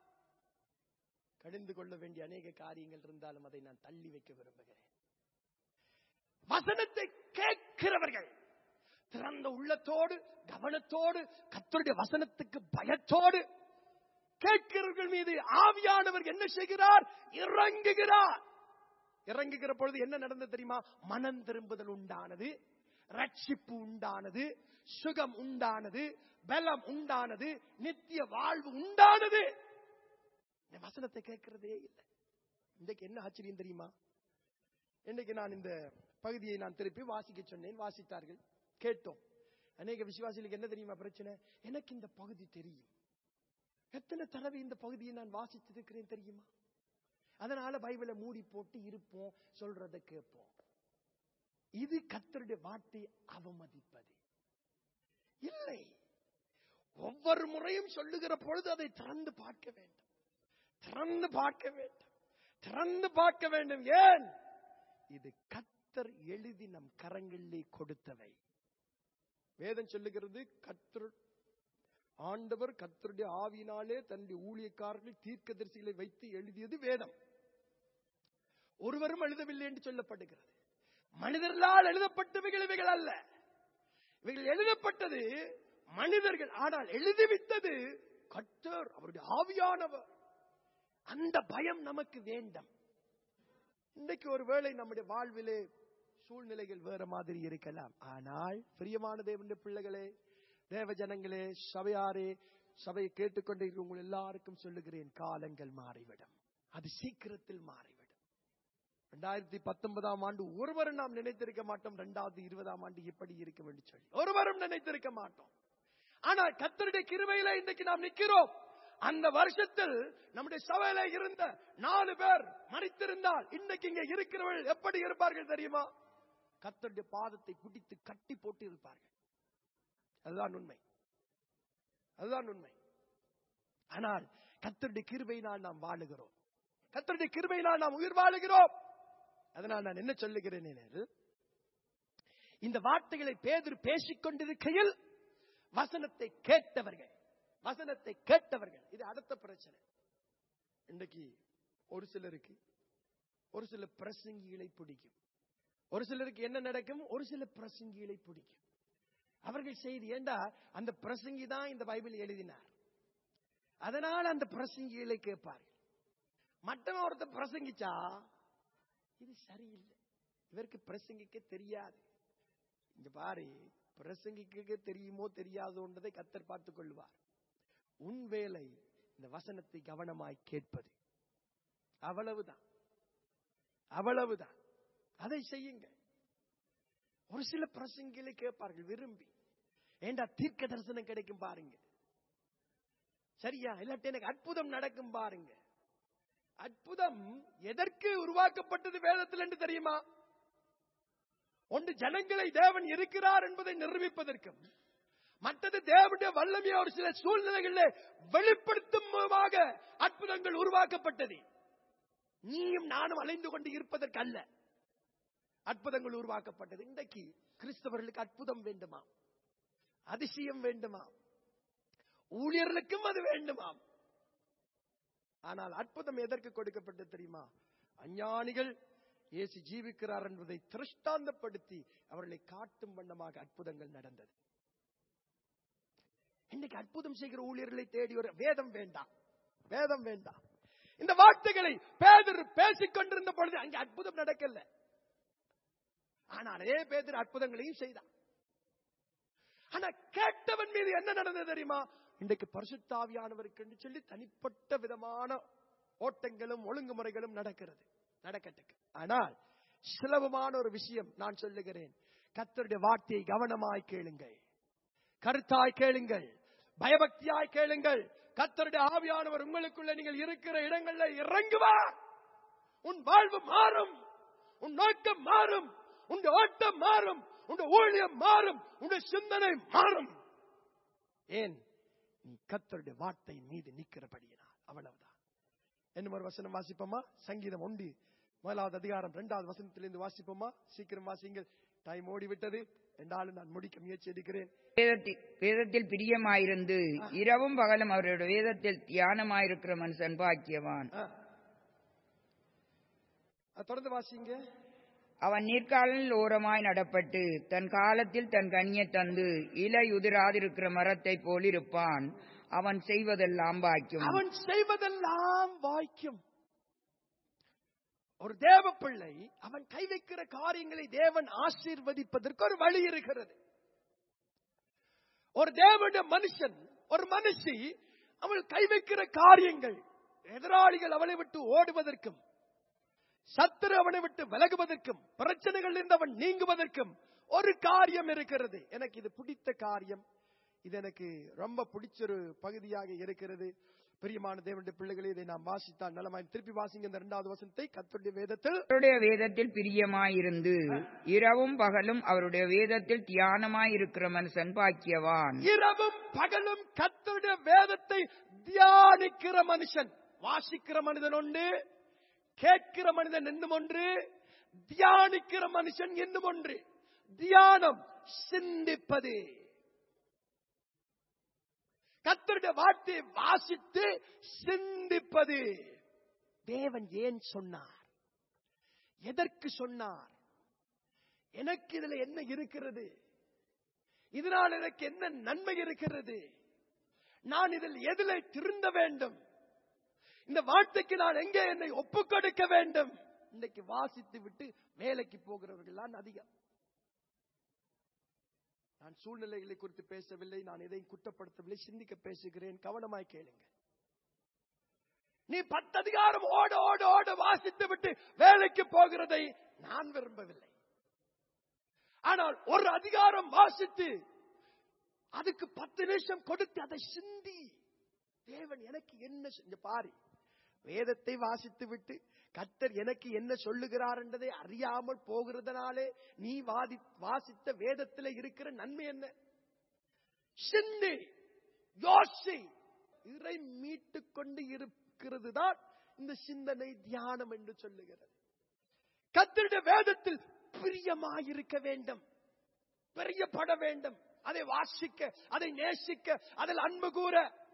கடிந்து கொள்ள வேண்டிய அநேக காரியங்கள் இருந்தாலும் அதை நான் தள்ளி வைக்க விரும்புகிறேன் வசனத்தை கேட்கிறவர்கள் திறந்த உள்ளத்தோடு கவனத்தோடு கத்தருடைய வசனத்துக்கு பயத்தோடு கேட்கிறவர்கள் மீது ஆவியானவர் என்ன செய்கிறார் இறங்குகிறார் இறங்குகிற பொழுது என்ன நடந்தது தெரியுமா மனம் திரும்புதல் உண்டானது ரட்சிப்பு உண்டானது சுகம் உண்டானது பலம் உண்டானது நித்திய வாழ்வு உண்டானது இந்த வசனத்தை கேட்கிறதே இல்லை இன்றைக்கு என்ன ஆச்சரியம் தெரியுமா இன்னைக்கு நான் இந்த பகுதியை நான் திருப்பி வாசிக்க சொன்னேன் வாசித்தார்கள் கேட்டோம் அநேக விசுவாசிகளுக்கு என்ன தெரியுமா பிரச்சனை எனக்கு இந்த பகுதி தெரியும் எத்தனை தடவை இந்த பகுதியை நான் வாசித்திருக்கிறேன் தெரியுமா அதனால பைபிளை மூடி போட்டு இருப்போம் சொல்றதை கேட்போம் இது கத்தருடைய வார்த்தை அவமதிப்பது இல்லை ஒவ்வொரு முறையும் சொல்லுகிற பொழுது அதை திறந்து பார்க்க வேண்டும் திறந்து பார்க்க வேண்டும் திறந்து பார்க்க வேண்டும் ஏன் இது கத்தர் எழுதி நம் கரங்களிலே கொடுத்தவை வேதம் சொல்லுகிறது கத்தர் ஆண்டவர் கத்தருடைய ஆவியினாலே தன்னுடைய ஊழியக்காரர்கள் தீர்க்கதரிசிகளை வைத்து எழுதியது வேதம் ஒருவரும் எழுதவில்லை என்று சொல்லப்படுகிறது மனிதர்களால் எழுதப்பட்டவைகள் இவைகள் அல்ல இவைகள் எழுதப்பட்டது மனிதர்கள் ஆனால் எழுதிவித்தது கத்தர் அவருடைய ஆவியானவர் அந்த பயம் நமக்கு வேண்டாம் இன்றைக்கு ஒருவேளை நம்முடைய வாழ்விலே சூழ்நிலைகள் வேற மாதிரி இருக்கலாம் ஆனால் பிரியமான தேவனுடைய பிள்ளைகளே தேவ ஜனங்களே சபையாரே சபையை கேட்டுக்கொண்டிருக்கிற உங்கள் எல்லாருக்கும் சொல்லுகிறேன் காலங்கள் மாறிவிடும் அது சீக்கிரத்தில் மாறிவிடும் ரெண்டாயிரத்தி பத்தொன்பதாம் ஆண்டு ஒருவரும் நாம் நினைத்திருக்க மாட்டோம் ரெண்டாவது இருபதாம் ஆண்டு எப்படி இருக்கும் என்று சொல்லி ஒருவரும் நினைத்திருக்க மாட்டோம் ஆனால் கத்தருடைய கிருபையில இன்றைக்கு நாம் நிக்கிறோம் அந்த வருஷத்தில் நம்முடைய சபையில இருந்த நாலு பேர் மறித்திருந்தால் இன்னைக்கு இங்க இருக்கிறவர்கள் எப்படி இருப்பார்கள் தெரியுமா கத்தருடைய பாதத்தை பிடித்து கட்டி போட்டு இருப்பார்கள் அதுதான் உண்மை அதுதான் உண்மை ஆனால் கத்தருடைய கிருபையினால் நாம் வாழுகிறோம் கத்தருடைய கிருபையினால் நாம் உயிர் வாழுகிறோம் அதனால் நான் என்ன சொல்லுகிறேன் எனில், இந்த வார்த்தைகளை பேதர் பேசிக் கொண்டிருக்கையில் வசனத்தை கேட்டவர்கள் வசனத்தை கேட்டவர்கள் இது அடுத்த பிரச்சனை இன்னைக்கு ஒரு சிலருக்கு ஒரு சில பிரசங்கிகளை பிடிக்கும் ஒரு சிலருக்கு என்ன நடக்கும் ஒரு சில பிரசங்கிகளை பிடிக்கும் அவர்கள் செய்தி ஏண்டா அந்த பிரசங்கி தான் இந்த பைபிள் எழுதினார் அதனால் அந்த பிரசங்கிகளை கேட்பார்கள் மற்றவன் ஒருத்தர் பிரசங்கிச்சா இது சரியில்லை இவருக்கு பிரசங்கிக்க தெரியாது இங்க பாரு பிரசங்கிக்க தெரியுமோ தெரியாதோன்றதை கத்தர் பார்த்துக் கொள்வார் உன் வேலை இந்த வசனத்தை கவனமாய் கேட்பது அவ்வளவுதான் அவ்வளவுதான் அதை செய்யுங்க ஒரு சில பிரசங்களை கேட்பார்கள் விரும்பி ஏண்டா தீர்க்க தரிசனம் கிடைக்கும் பாருங்க சரியா இல்லாட்டி எனக்கு அற்புதம் நடக்கும் பாருங்க அற்புதம் எதற்கு உருவாக்கப்பட்டது வேதத்தில் என்று தெரியுமா ஒன்று ஜனங்களை தேவன் இருக்கிறார் என்பதை நிரூபிப்பதற்கும் மற்றது தேவனுடைய வல்லமையை ஒரு சில சூழ்நிலைகளில் வெளிப்படுத்தும் மூலமாக அற்புதங்கள் உருவாக்கப்பட்டது நீயும் நானும் அலைந்து கொண்டு இருப்பதற்கு அல்ல அற்புதங்கள் உருவாக்கப்பட்டது இன்றைக்கு கிறிஸ்தவர்களுக்கு அற்புதம் வேண்டுமா அதிசயம் வேண்டுமா ஊழியர்களுக்கும் அது வேண்டுமாம் ஆனால் அற்புதம் எதற்கு கொடுக்கப்பட்டது தெரியுமா அஞ்ஞானிகள் இயேசு ஜீவிக்கிறார் என்பதை திருஷ்டாந்தப்படுத்தி அவர்களை காட்டும் வண்ணமாக அற்புதங்கள் நடந்தது இன்னைக்கு அற்புதம் செய்கிற ஊழியர்களை தேடி ஒரு வேதம் வேண்டாம் வேதம் வேண்டாம் இந்த வார்த்தைகளை பேதர் பேசிக் கொண்டிருந்த பொழுது அங்கே அற்புதம் நடக்கல ஆனால் அதே பேதர் அற்புதங்களையும் செய்தான் ஆனா கேட்டவன் மீது என்ன நடந்தது தெரியுமா இன்றைக்கு பரிசுத்தாவியானவருக்கு என்று சொல்லி தனிப்பட்ட விதமான ஓட்டங்களும் ஒழுங்குமுறைகளும் நடக்கிறது நடக்கட்டுக்கு ஆனால் சுலபமான ஒரு விஷயம் நான் சொல்லுகிறேன் கத்தருடைய வார்த்தையை கவனமாய் கேளுங்கள் கருத்தாய் கேளுங்கள் பயபக்தியாய் கேளுங்கள் கத்தருடைய ஆவியானவர் உங்களுக்குள்ள நீங்கள் இருக்கிற இடங்கள்ல இறங்குவார் உன் வாழ்வு மாறும் உன் நோக்கம் மாறும் உன் ஓட்டம் மாறும் உன் ஊழியம் மாறும் உன் சிந்தனை மாறும் ஏன் நீ கத்தருடைய வார்த்தை மீது நிற்கிறபடியினால் அவ்வளவுதான் என்ன ஒரு வசனம் வாசிப்போமா சங்கீதம் ஒன்று முதலாவது அதிகாரம் இரண்டாவது வசனத்திலிருந்து வாசிப்போமா சீக்கிரம் வாசிங்கள் டைம் ஓடிவிட்டது என்றாலும் நான் முடிக்க முயற்சி எடுக்கிறேன் வேதத்தில் வேதத்தில் பிரியமாயிருந்து இரவும் பகலும் அவருடைய வேதத்தில் தியானமாயிருக்கிற மனுஷன் பாக்கியவான் ஆ. ஆ, தொடர்ந்து வாசிங்க அவன் நீர்க்காலில் ஓரமாய் நடப்பட்டு தன் காலத்தில் தன் கனியை தந்து இலையுதிராதிருக்கிற மரத்தை போலிருப்பான் அவன் செய்வதெல்லாம் பாக்கியம் அவன் செய்வதெல்லாம் வாய்க்கும் ஒரு தேவ பிள்ளை அவன் கை வைக்கிற காரியங்களை தேவன் ஆசீர்வதிப்பதற்கு ஒரு வழி இருக்கிறது ஒரு தேவனுடைய மனுஷன் ஒரு மனுஷி அவள் கை வைக்கிற காரியங்கள் எதிராளிகள் அவளை விட்டு ஓடுவதற்கும் சத்துரு அவனை விட்டு விலகுவதற்கும் பிரச்சனைகள் இருந்து அவன் நீங்குவதற்கும் ஒரு காரியம் இருக்கிறது எனக்கு இது பிடித்த காரியம் இது எனக்கு ரொம்ப பிடிச்ச ஒரு பகுதியாக இருக்கிறது பிரியமான தேவனுடைய பிள்ளைகளே இதை நாம் வாசித்தால் நலமாய் திருப்பி வாசிங்க இந்த இரண்டாவது வசனத்தை கர்த்தருடைய வேதத்தில் அவருடைய வேதத்தில் பிரியமாயிருந்து இரவும் பகலும் அவருடைய வேதத்தில் தியானமாயிருக்கிற மனுஷன் பாக்கியவான் இரவும் பகலும் கர்த்தருடைய வேதத்தை தியானிக்கிற மனுஷன் வாசிக்கிற மனிதன் ஒன்று கேட்கிற மனிதன் என்னும் ஒன்று தியானிக்கிற மனுஷன் என்னும் ஒன்று தியானம் சிந்திப்பது கர்த்தருடைய வார்த்தையை வாசித்து சிந்திப்பது தேவன் ஏன் சொன்னார் எதற்கு சொன்னார் எனக்கு இதுல என்ன இருக்கிறது இதனால் எனக்கு என்ன நன்மை இருக்கிறது நான் இதில் எதில் திருந்த வேண்டும் இந்த வார்த்தைக்கு நான் எங்கே என்னை ஒப்புக் கொடுக்க வேண்டும் இன்னைக்கு வாசித்து விட்டு வேலைக்கு போகிறவர்கள் தான் அதிகம் நான் சூழ்நிலைகளை குறித்து பேசவில்லை நான் எதையும் குற்றப்படுத்தவில்லை சிந்திக்க பேசுகிறேன் கவனமாய் கேளுங்க நீ பத்து அதிகாரம் ஓட ஓட ஓட வாசித்து விட்டு வேலைக்கு போகிறதை நான் விரும்பவில்லை ஆனால் ஒரு அதிகாரம் வாசித்து அதுக்கு பத்து நிமிஷம் கொடுத்து அதை சிந்தி தேவன் எனக்கு என்ன செஞ்ச பாரு வேதத்தை வாசித்து விட்டு கத்தர் எனக்கு என்ன சொல்லுகிறார் என்றதை அறியாமல் போகிறதுனாலே நீ வாதி வாசித்த வேதத்தில் இருக்கிற நன்மை என்ன சிந்தி யோசி இறை மீட்டுக் கொண்டு இருக்கிறது தான் இந்த சிந்தனை தியானம் என்று சொல்லுகிறது கத்தருடைய வேதத்தில் பிரியமாயிருக்க வேண்டும் பிரியப்பட வேண்டும் அதை வாசிக்க அதை நேசிக்க அதில் அன்பு கூற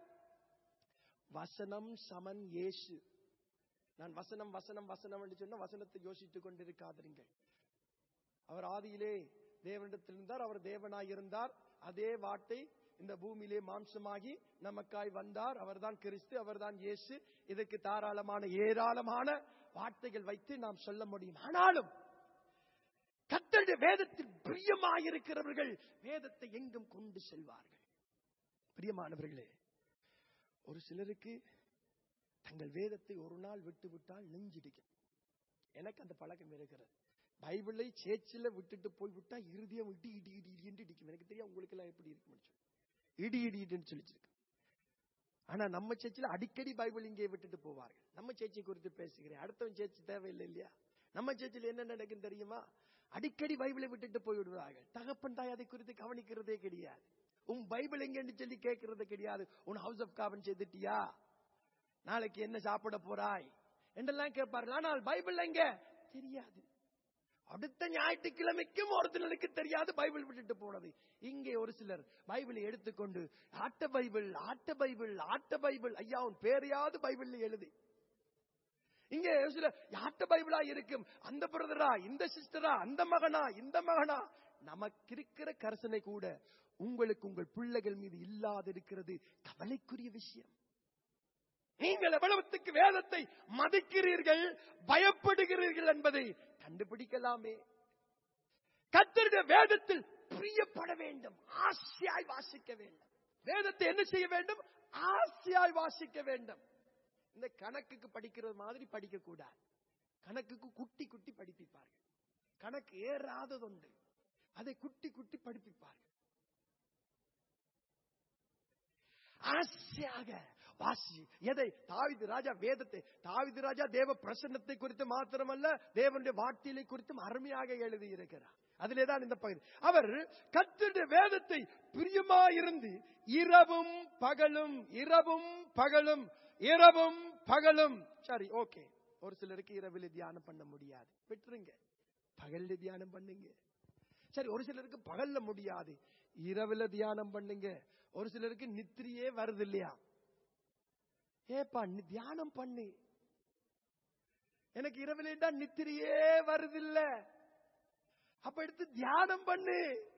வசனம் சமன் இயேசு நான் வசனம் வசனம் வசனம் என்று சொன்ன வசனத்தை யோசித்துக் கொண்டிருக்காதிருங்கள் அவர் ஆதியிலே தேவனிடத்தில் இருந்தார் அவர் தேவனாய் இருந்தார் அதே வார்த்தை இந்த பூமியிலே மாம்சமாகி நமக்காய் வந்தார் அவர்தான் கிறிஸ்து அவர்தான் இயேசு இதற்கு தாராளமான ஏராளமான வார்த்தைகள் வைத்து நாம் சொல்ல முடியும் ஆனாலும் கத்தருடைய வேதத்தில் பிரியமாயிருக்கிறவர்கள் வேதத்தை எங்கும் கொண்டு செல்வார்கள் பிரியமானவர்களே ஒரு சிலருக்கு தங்கள் வேதத்தை ஒரு நாள் விட்டு விட்டால் நெஞ்சிடிக்கும் எனக்கு அந்த பழக்கம் இருக்கிறது பைபிளை சேச்சில விட்டுட்டு போய் விட்டா இருதயம் இடி இடி இடி இடி என்று இடிக்கும் எனக்கு தெரியும் உங்களுக்கு எல்லாம் எப்படி இருக்கும் இடி இடி இடின்னு சொல்லிச்சிருக்கு ஆனா நம்ம சேச்சில அடிக்கடி பைபிள் இங்கே விட்டுட்டு போவார்கள் நம்ம சேச்சி குறித்து பேசுகிறேன் அடுத்தவன் சேச்சி தேவையில்லை இல்லையா நம்ம சேச்சில என்ன நடக்கும் தெரியுமா அடிக்கடி பைபிளை விட்டுட்டு போய் விடுவார்கள் தகப்பன் தாய் அதை குறித்து கவனிக்கிறதே கிடையாது உன் பைபிள் எங்கன்னு சொல்லி கேட்கறது கிடையாது உன் ஹவுஸ் ஆஃப் காவன் செய்துட்டியா நாளைக்கு என்ன சாப்பிட போறாய் என்றெல்லாம் கேட்பார்கள் ஆனால் பைபிள் எங்க தெரியாது அடுத்த ஞாயிற்றுக்கிழமைக்கும் ஒரு சிலருக்கு தெரியாது பைபிள் விட்டுட்டு போனது இங்கே ஒரு சிலர் பைபிளை எடுத்துக்கொண்டு ஆட்ட பைபிள் ஆட்ட பைபிள் ஆட்ட பைபிள் ஐயா உன் பேரையாவது பைபிள்ல எழுதி இங்கே ஒரு சில ஆட்ட பைபிளா இருக்கும் அந்த பிரதரா இந்த சிஸ்டரா அந்த மகனா இந்த மகனா நமக்கு இருக்கிற கரசனை கூட உங்களுக்கு உங்கள் பிள்ளைகள் மீது இல்லாது இருக்கிறது கவலைக்குரிய விஷயம் நீங்கள் எவ்வளவுத்துக்கு வேதத்தை மதிக்கிறீர்கள் பயப்படுகிறீர்கள் என்பதை கண்டுபிடிக்கலாமே கத்தருடைய வேதத்தில் பிரியப்பட வேண்டும் ஆசையாய் வாசிக்க வேண்டும் வேதத்தை என்ன செய்ய வேண்டும் ஆசையாய் வாசிக்க வேண்டும் இந்த கணக்குக்கு படிக்கிறது மாதிரி படிக்க கூடாது கணக்குக்கு குட்டி குட்டி படிப்பிப்பார்கள் கணக்கு ஏறாததுண்டு அதை குட்டி குட்டி படிப்பிப்பார்கள் ஆசையாக வாசி எதை தாவிது ராஜா வேதத்தை தாவிது ராஜா தேவ பிரசன்னத்தை குறித்து மாத்திரமல்ல தேவனுடைய வார்த்தையை குறித்தும் அருமையாக எழுதி இருக்கிறார் அதிலேதான் இந்த பகுதி அவர் கத்துடைய வேதத்தை பிரியமாயிருந்து இரவும் பகலும் இரவும் பகலும் இரவும் பகலும் சரி ஓகே ஒரு சிலருக்கு இரவில் தியானம் பண்ண முடியாது விட்டுருங்க பகல்ல தியானம் பண்ணுங்க சரி ஒரு சிலருக்கு பகல்ல முடியாது இரவுல தியானம் பண்ணுங்க ஒரு சிலருக்கு நித்திரியே வருது இல்லையா ஏப்பா நீ தியானம் பண்ணு எனக்கு இரவுலேண்டா நித்திரியே வருது இல்ல அப்ப எடுத்து தியானம் பண்ணு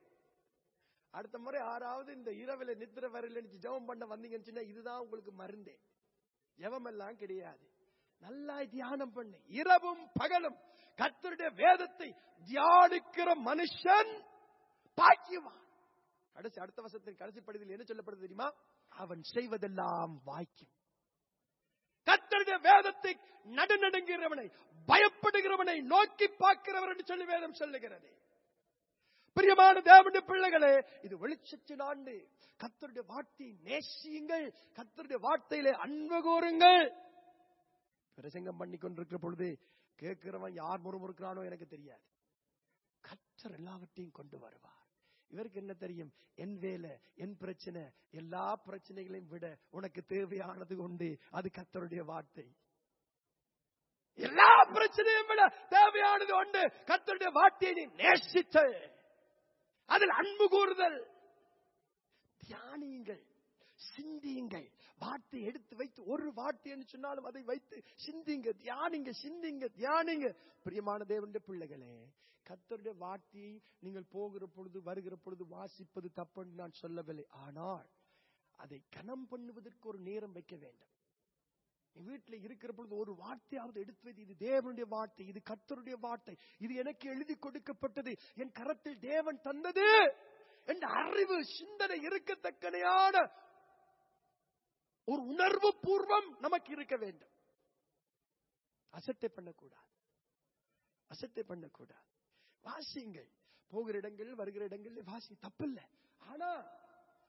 அடுத்த முறை ஆறாவது இந்த இரவுல நித்திர வரலன்னு ஜெபம் பண்ண வந்தீங்கன்னு சொன்னா இதுதான் உங்களுக்கு மருந்தே ஜெபம் எல்லாம் கிடையாது நல்லா தியானம் பண்ணு இரவும் பகலும் கத்தருடைய வேதத்தை தியானிக்கிற மனுஷன் பாக்கியவான் கடைசி அடுத்த வசத்தின் கடைசி பகுதியில் என்ன சொல்லப்படுது தெரியுமா அவன் செய்வதெல்லாம் வாய்க்கும் கத்தருடைய வேதத்தை நடுநடுங்கிறவனை பயப்படுகிறவனை நோக்கி பார்க்கிறவர் என்று சொல்லி வேதம் சொல்லுகிறது பிரியமான தேவனுடைய பிள்ளைகளே இது வெளிச்சத்தின் ஆண்டு கத்தருடைய வார்த்தையை நேசியுங்கள் கத்தருடைய வார்த்தையிலே அன்பு கூறுங்கள் பிரசங்கம் பண்ணி கொண்டிருக்கிற பொழுது கேட்கிறவன் யார் முறுமுறுக்கிறானோ எனக்கு தெரியாது கத்தர் எல்லாவற்றையும் கொண்டு வருவார் இவருக்கு என்ன தெரியும் என் வேலை என் பிரச்சனை எல்லா பிரச்சனைகளையும் விட உனக்கு தேவையானது உண்டு அது கத்தருடைய வார்த்தை எல்லா பிரச்சனையும் விட தேவையானது உண்டு கத்தருடைய வார்த்தையை நீ நேசித்து அதில் அன்பு கூறுதல் தியானியுங்கள் சிந்தியுங்கள் வார்த்தை எடுத்து வைத்து ஒரு வார்த்தை என்று சொன்னாலும் அதை வைத்து சிந்திங்க தியானிங்க சிந்திங்க தியானிங்க பிரியமான தேவனுடைய பிள்ளைகளே கத்தருடைய வார்த்தையை நீங்கள் போகிற பொழுது வருகிற பொழுது வாசிப்பது தப்புன்னு நான் சொல்லவில்லை ஆனால் அதை கனம் பண்ணுவதற்கு ஒரு நேரம் வைக்க வேண்டும் நீ வீட்டில் இருக்கிற பொழுது ஒரு வார்த்தையாவது எடுத்து வைத்து இது தேவனுடைய வார்த்தை இது கத்தருடைய வார்த்தை இது எனக்கு எழுதி கொடுக்கப்பட்டது என் கரத்தில் தேவன் தந்தது என்ற அறிவு சிந்தனை இருக்கத்தக்கனையான ஒரு உணர்வு பூர்வம் நமக்கு இருக்க வேண்டும் அசட்டை பண்ணக்கூடாது அசட்டை பண்ணக்கூடாது வாசியுங்கள் போகிற இடங்கள் வருகிற இடங்கள்ல வாசி தப்பில்லை ஆனா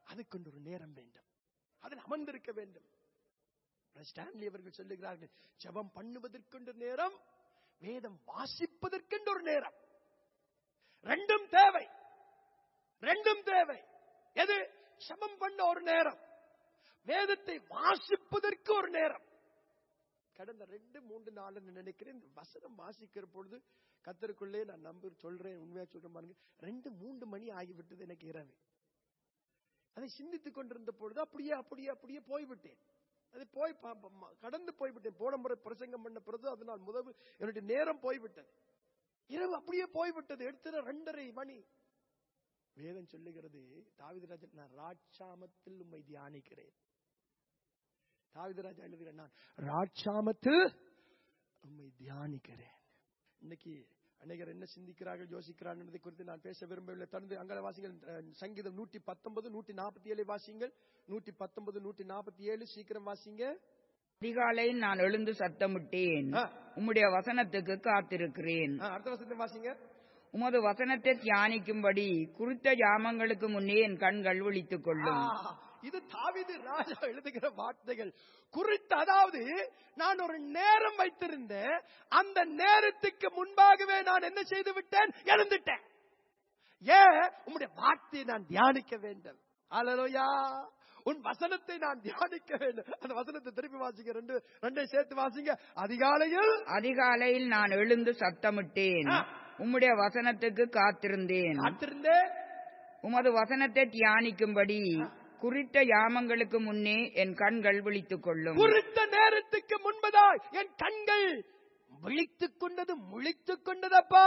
அதுக்கொண்டு ஒரு நேரம் வேண்டும் அதில் அமர்ந்திருக்க வேண்டும் ஸ்டான்லி அவர்கள் சொல்லுகிறார்கள் ஜெபம் பண்ணுவதற்கென்று நேரம் வேதம் வாசிப்பதற்கென்று ஒரு நேரம் ரெண்டும் தேவை ரெண்டும் தேவை எது ஜெபம் பண்ண ஒரு நேரம் வேதத்தை வாசிப்பதற்கு ஒரு நேரம் கடந்த ரெண்டு மூன்று நாள் நினைக்கிறேன் இந்த வசனம் வாசிக்கிற பொழுது கத்தருக்குள்ளே நான் நம்ப சொல்றேன் உண்மையா சொல்றேன் பாருங்க ரெண்டு மூன்று மணி ஆகிவிட்டது எனக்கு இரவு அதை சிந்தித்துக் கொண்டிருந்த பொழுது அப்படியே அப்படியே அப்படியே போய்விட்டேன் அது போய் பா- பா- கடந்து போய்விட்டேன் போன முறை பிரசங்கம் பண்ண பிறகு அதனால் முதல் என்னுடைய நேரம் போய்விட்டது இரவு அப்படியே போய்விட்டது எடுத்த ரெண்டரை மணி வேதம் சொல்லுகிறது தாவிதராஜன் நான் ராட்சாமத்தில் உம்மை தியானிக்கிறேன் தாவிதராஜா எழுதுகிறேன் நான் ராட்சாமத்தில் உம்மை தியானிக்கிறேன் இன்னைக்கு அநேகர் என்ன சிந்திக்கிறார்கள் யோசிக்கிறார்கள் என்பதை குறித்து நான் பேச விரும்பவில்லை தொடர்ந்து அங்கல வாசிங்கள் அஹ், சங்கீதம் நூற்றி பத்தொன்பது நூற்றி நாற்பத்தி ஏழு வாசிங்கள் நூற்றி பத்தொன்பது நூற்றி நாற்பத்தி ஏழு சீக்கிரம் வாசிங்க அதிகாலையில் நான் எழுந்து சத்தமிட்டேன் ஆ. உம்முடைய வசனத்துக்கு காத்திருக்கிறேன் ஆ, அடுத்த வசனத்தை வாசிங்க உமது வசனத்தை தியானிக்கும்படி குறித்த ஜாமங்களுக்கு முன்னே என் கண்கள் விழித்துக் கொள்ளும் ஆ, இது தாவீது ராஜா எழுதுகிற வார்த்தைகள் குறித்து அதாவது நான் ஒரு நேரம் வைத்திருந்தேன் அந்த நேரத்துக்கு முன்பாகவே நான் என்ன செய்து விட்டேன் எழுந்துட்டேன் ஏன் உம்முடைய வார்த்தையை நான் தியானிக்க வேண்டும் அல்லேலூயா உன் வசனத்தை நான் தியானிக்க வேண்டும் அந்த வசனத்தை திருப்பி வாசிங்க ரெண்டு ரெண்டையும் சேர்த்து வாசிங்க அதிகாலையில் அதிகாலையில் நான் எழுந்து சத்தமிட்டேன் ஆ. உம்முடைய வசனத்துக்கு காத்திருந்தேன் காத்திருந்தேன் உமது வசனத்தை தியானிக்கும்படி குறித்த யாமங்களுக்கு முன்னே என் கண்கள் விழித்துக் கொள்ளும் குறித்த நேரத்துக்கு முன்பதாய் என் கண்கள் விழித்துக் கொண்டது முழித்துக் கொண்டதப்பா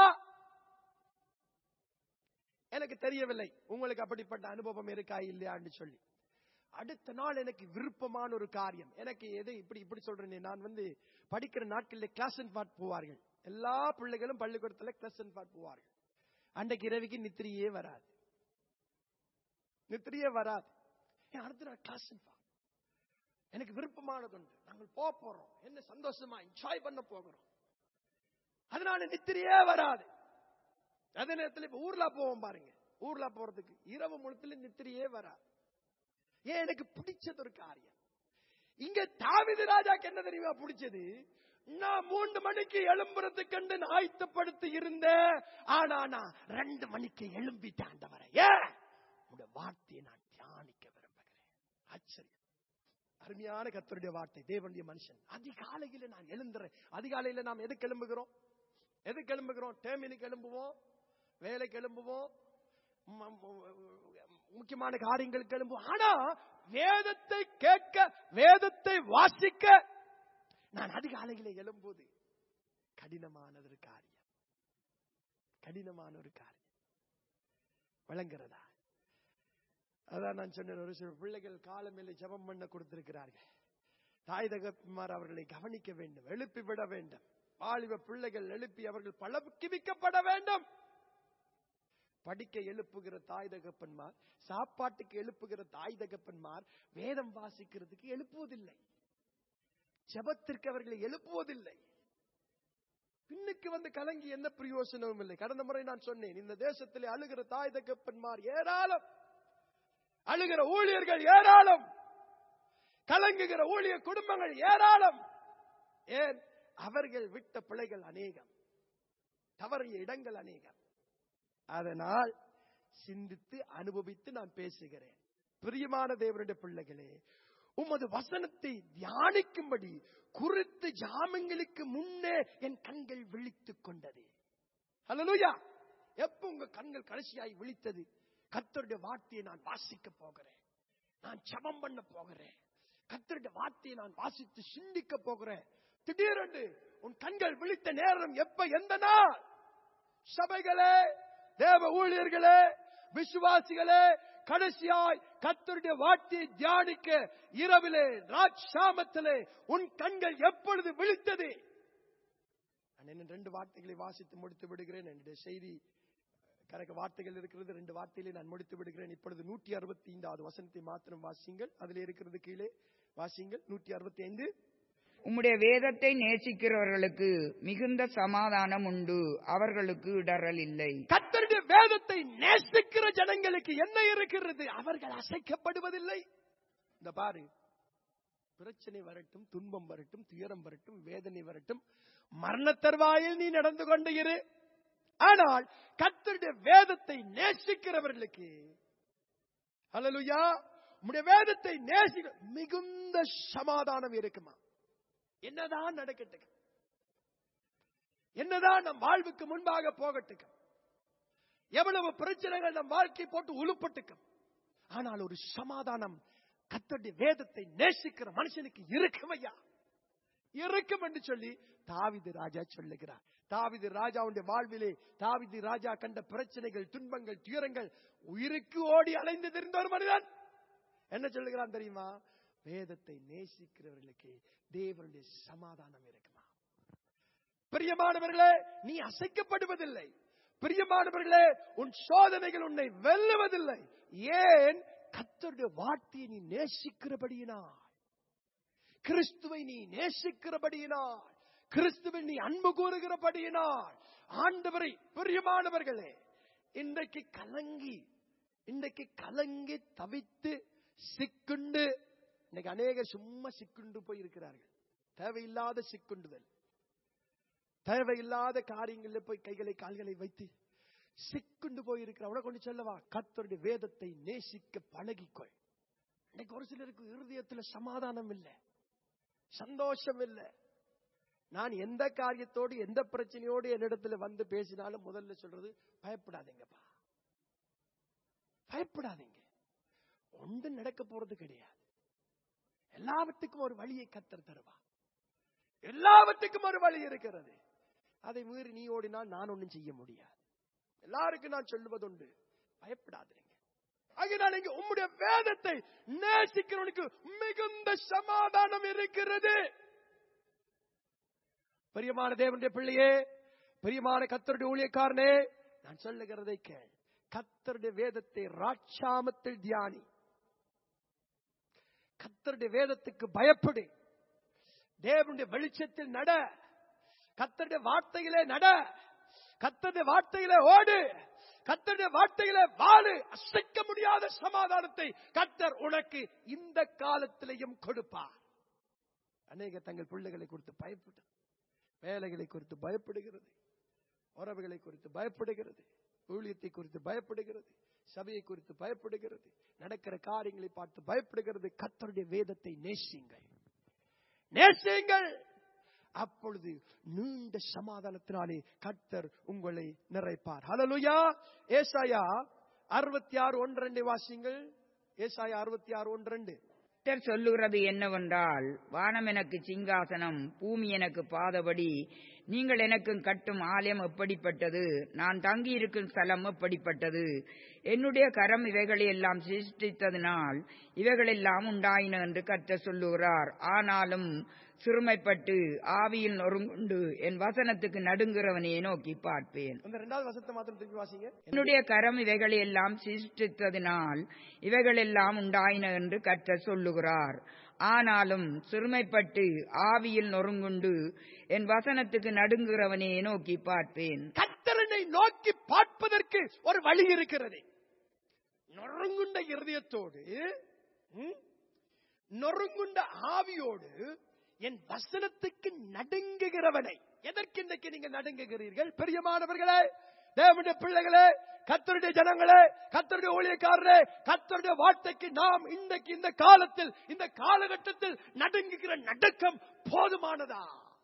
எனக்கு தெரியவில்லை உங்களுக்கு அப்படிப்பட்ட அனுபவம் இருக்கா இல்லையான்னு சொல்லி அடுத்த நாள் எனக்கு விருப்பமான ஒரு காரியம் எனக்கு எது இப்படி இப்படி சொல்றேன் நான் வந்து படிக்கிற நாட்களில் கிளாஸ் அண்ட் பாட் போவார்கள் எல்லா பிள்ளைகளும் பள்ளிக்கூடத்துல கிளாஸ் அண்ட் பாட் போவார்கள் அன்றைக்கு இரவிக்கு நித்திரியே வராது நித்திரியே வராது ஏன் அடுத்த நாள் கிளாஸ் அண்ட் பாட் எனக்கு விருப்பமானது உண்டு நாங்கள் போக போறோம் என்ன சந்தோஷமா என்ஜாய் பண்ண போகிறோம் அதனால நித்திரையே வராது அதே நேரத்தில் இப்ப ஊர்லா போவோம் பாருங்க ஊர்லா போறதுக்கு இரவு முழுத்துல நித்திரையே வராது ஏன் எனக்கு பிடிச்சது ஒரு காரியம் இங்க தாவிது ராஜாக்கு என்ன தெரியுமா பிடிச்சது நான் மூன்று மணிக்கு எழும்புறதுக்கு கண்டு நான் ஆயத்தப்படுத்தி இருந்தேன் ஆனா நான் ரெண்டு மணிக்கு எழும்பிட்டேன் ஆண்டவரே ஏன் உங்க வார்த்தையை நான் தியானிக்க விரும்புகிறேன் ஆச்சரியம் அருமையான கர்த்தருடைய வார்த்தை தேவனுடைய மனுஷன் அதிகாலையில நான் எழுந்துறேன் அதிகாலையில நாம் எதுக்கு எழும்புகிறோம் எதுக்கு எழும்புகிறோம் டேமினுக்கு எழும்புவோம் வேலைக்கு எழும்புவோம் ம- ம- முக்கியமான காரியங்களுக்கு எழும்புவோம் ஆனா வேதத்தை கேட்க வேதத்தை வாசிக்க நான் அதிகாலையில எழும்போது கடினமானது ஒரு காரியம் கடினமான ஒரு காரியம் விளங்குறதா அதான் நான் சொன்னேன் ஒரு சில பிள்ளைகள் காலமேலே ஜெபம் பண்ண கொடுத்திருக்கிறார்கள் தாய் தகப்பன்மார் அவர்களை கவனிக்க வேண்டும் எழுப்பி விட வேண்டும் வாலிப பிள்ளைகள் எழுப்பி அவர்கள் பழக்கிவிக்கப்பட வேண்டும் படிக்க எழுப்புகிற தாய் தகப்பன்மார் சாப்பாட்டுக்கு எழுப்புகிற தாய் தகப்பன்மார் வேதம் வாசிக்கிறதுக்கு எழுப்புவதில்லை ஜெபத்திற்கு அவர்களை எழுப்புவதில்லை பின்னுக்கு வந்து கலங்கி என்ன பிரயோசனமும் இல்லை கடந்த முறை நான் சொன்னேன் இந்த தேசத்திலே அழுகிற தாய் தகப்பன்மார் ஏராளம் அழுகிற ஊழியர்கள் ஏராளம் கலங்குகிற ஊழிய குடும்பங்கள் ஏராளம் ஏன் அவர்கள் விட்ட பிழைகள் அநேகம் தவறிய இடங்கள் அநேகம் அதனால் சிந்தித்து அனுபவித்து நான் பேசுகிறேன் பிரியமான தேவனுடைய பிள்ளைகளே உமது வசனத்தை தியானிக்கும்படி குறித்து ஜாமங்களுக்கு முன்னே என் கண்கள் விழித்துக் கொண்டது ஹalleluya எப்ப உங்க கண்கள் கடைசியாய் விழித்தது கர்த்தருடைய வார்த்தையை நான் வாசிக்க போகிறேன் நான் ஜெபம் பண்ண போகிறேன் கர்த்தருடைய வார்த்தையை நான் வாசித்து சிந்திக்க போகிறேன் திடீரென்று உன் கண்கள் விழித்த நேரம் எப்ப எந்த நாள் சபைகளே தேவ ஊழியர்களே விசுவாசிகளே கடைசியாய் கர்த்தருடைய வார்த்தையை தியானிக்க இரவிலே ராட்சாமத்திலே உன் கண்கள் எப்பொழுது விழித்தது நான் இன்னும் ரெண்டு வார்த்தைகளை வாசித்து முடித்து விடுகிறேன் என்னுடைய செய்தி கணக்கு வார்த்தைகள் இருக்கிறது ரெண்டு வார்த்தையிலே நான் முடித்து விடுகிறேன் இப்பொழுது நூற்றி அறுபத்தி ஐந்தாவது வசனத்தை மாத்திரம் வாசிங்கள் அதில் இருக்கிறது கீழே வாசிங்கள் நூற்றி அறுபத்தி ஐந்து உம்முடைய வேதத்தை நேசிக்கிறவர்களுக்கு மிகுந்த சமாதானம் உண்டு அவர்களுக்கு இடறல் இல்லை கர்த்தருடைய வேதத்தை நேசிக்கிற ஜனங்களுக்கு என்ன இருக்கிறது அவர்கள் அசைக்கப்படுவதில்லை இந்த பாரு பிரச்சனை வரட்டும் துன்பம் வரட்டும் துயரம் வரட்டும் வேதனை வரட்டும் மரணத்தருவாயில் நீ நடந்து கொண்டு இரு ஆனால் கர்த்தருடைய வேதத்தை நேசிக்கிறவர்களுக்கு ஹalleluya உம்முடைய வேதத்தை நேசிக்க மிகுந்த சமாதானம் இருக்குமா என்னதான் நடக்கட்டும் என்னதான் நம் வாழ்வுக்கு முன்பாக போகட்டும் எவ்வளவு பிரச்சனைகள் நம் வாழ்க்கை போட்டு உழுப்பட்டுக்கும் ஆனால் ஒரு சமாதானம் கத்தருடைய வேதத்தை நேசிக்கிற மனுஷனுக்கு இருக்கும் ஐயா இருக்கும் என்று சொல்லி தாவிது ராஜா சொல்லுகிறார் தாவிது ராஜாவுடைய வாழ்விலே தாவிது ராஜா கண்ட பிரச்சனைகள் துன்பங்கள் துயரங்கள் உயிருக்கு ஓடி அலைந்து தெரிந்த ஒரு மனிதன் என்ன சொல்லுகிறான் தெரியுமா வேதத்தை நேசிக்கிறவர்களுக்கு தேவனுடைய சமாதானம் இருக்குமா பிரியமானவர்களே நீ அசைக்கப்படுவதில்லை பிரியமானவர்களே உன் சோதனைகள் உன்னை வெல்லுவதில்லை ஏன் கத்தருடைய வார்த்தையை நீ நேசிக்கிறபடியினால் கிறிஸ்துவை நீ நேசிக்கிறபடியினால் கிறிஸ்துவில் நீ அன்பு கூறுகிறபடியினால் ஆண்டவரை பிரியமானவர்களே இன்றைக்கு கலங்கி இன்றைக்கு கலங்கி தவித்து சிக்குண்டு இன்னைக்கு அநேக சும்மா சிக்குண்டு போய் இருக்கிறார்கள் தேவையில்லாத சிக்குண்டுதல் தேவையில்லாத காரியங்களில் போய் கைகளை கால்களை வைத்து சிக்குண்டு போயிருக்கிற அவனை கொண்டு சொல்லவா கத்தருடைய வேதத்தை நேசிக்க பழகிக்கொள் இன்னைக்கு ஒரு சிலருக்கு இருதயத்துல சமாதானம் இல்லை சந்தோஷம் இல்லை நான் எந்த காரியத்தோடு எந்த பிரச்சனையோடு என்னிடத்துல வந்து பேசினாலும் முதல்ல சொல்றது பயப்படாதீங்கப்பா பயப்படாதீங்க ஒன்றும் நடக்க போறது கிடையாது எல்லாவற்றுக்கும் ஒரு வழியை கத்தர் தருவா எல்லாவற்றுக்கும் ஒரு வழி இருக்கிறது அதை மீறி நீ ஓடினால் நான் ஒன்றும் செய்ய முடியாது எல்லாருக்கும் நான் சொல்லுவதுண்டு பயப்படாதீங்க ஆகையினால் இங்க உம்முடைய வேதத்தை நேசிக்கிறவனுக்கு மிகுந்த சமாதானம் இருக்கிறது பிரியமான தேவனுடைய பிள்ளையே பிரியமான கத்தருடைய ஊழியக்காரனே நான் சொல்லுகிறதை கேள் கத்தருடைய வேதத்தை ராட்சாமத்தில் தியானி கத்தருடைய வேதத்துக்கு பயப்படு தேவனுடைய வெளிச்சத்தில் நட கத்தருடைய வார்த்தையிலே நட கத்தருடைய வார்த்தையிலே ஓடு கத்தருடைய வார்த்தையிலே வாழு அசைக்க முடியாத சமாதானத்தை கத்தர் உனக்கு இந்த காலத்திலையும் கொடுப்பார் அநேக தங்கள் பிள்ளைகளை குறித்து பயப்படு வேலைகளை குறித்து பயப்படுகிறது உறவுகளை குறித்து பயப்படுகிறது ஊழியத்தை குறித்து பயப்படுகிறது சபையை குறித்து பயப்படுகிறது நடக்கிற காரியங்களை பார்த்து பயப்படுகிறது கத்தருடைய வேதத்தை நேசியுங்கள் நேசியுங்கள் அப்பொழுது நீண்ட சமாதானத்தினாலே கர்த்தர் உங்களை நிறைப்பார் ஹalleluya ஏசாயா அறுபத்தி ஆறு ஒன்றரை வாசியுங்கள் ஏசாயா அறுபத்தி ஆறு ஒன்றரை கர்த்தர் சொல்லுகிறது என்னவென்றால் வானம் எனக்கு சிங்காசனம் பூமி எனக்கு பாதபடி நீங்கள் எனக்கு கட்டும் ஆலயம் எப்படிப்பட்டது நான் தங்கியிருக்கும் ஸ்தலம் எப்படிப்பட்டது என்னுடைய கரம் இவைகளை எல்லாம் சிருஷ்டித்ததினால் இவைகளெல்லாம் உண்டாயின என்று கர்த்தர் சொல்லுகிறார் ஆனாலும் சிறுமைப்பட்டு ஆவியில் நொறுங்குண்டு என் வசனத்துக்கு நடுங்குறவனையே நோக்கி பார்ப்பேன் அந்த ரெண்டாவது வசனத்தை மாத்திரம் திருப்பி வாசிங்க என்னுடைய கரம் இவைகளை எல்லாம் சிருஷ்டித்ததினால் இவைகளெல்லாம் உண்டாயின என்று கர்த்தர் சொல்லுகிறார் ஆனாலும் சிறுமைப்பட்டு ஆவியில் நொறுங்குண்டு என் வசனத்துக்கு நடுங்குறவனே நோக்கி பார்ப்பேன் கத்தரனை நோக்கி பார்ப்பதற்கு ஒரு வழி இருக்கிறது நொறுங்குண்ட இருதயத்தோடு ம், நொறுங்குண்ட ஆவியோடு என் வசனத்துக்கு நடுங்குகிறவனை எதற்கு இன்றைக்கு நீங்க நடுங்குகிறீர்கள் பெரியமானவர்களே தேவனுடைய பிள்ளைகளே கத்தருடைய ஜனங்களே கத்தருடைய ஊழியக்காரரே கத்தருடைய வார்த்தைக்கு நாம் இன்றைக்கு இந்த காலத்தில் இந்த காலகட்டத்தில் நடுங்குகிற நடுக்கம் போதுமானதா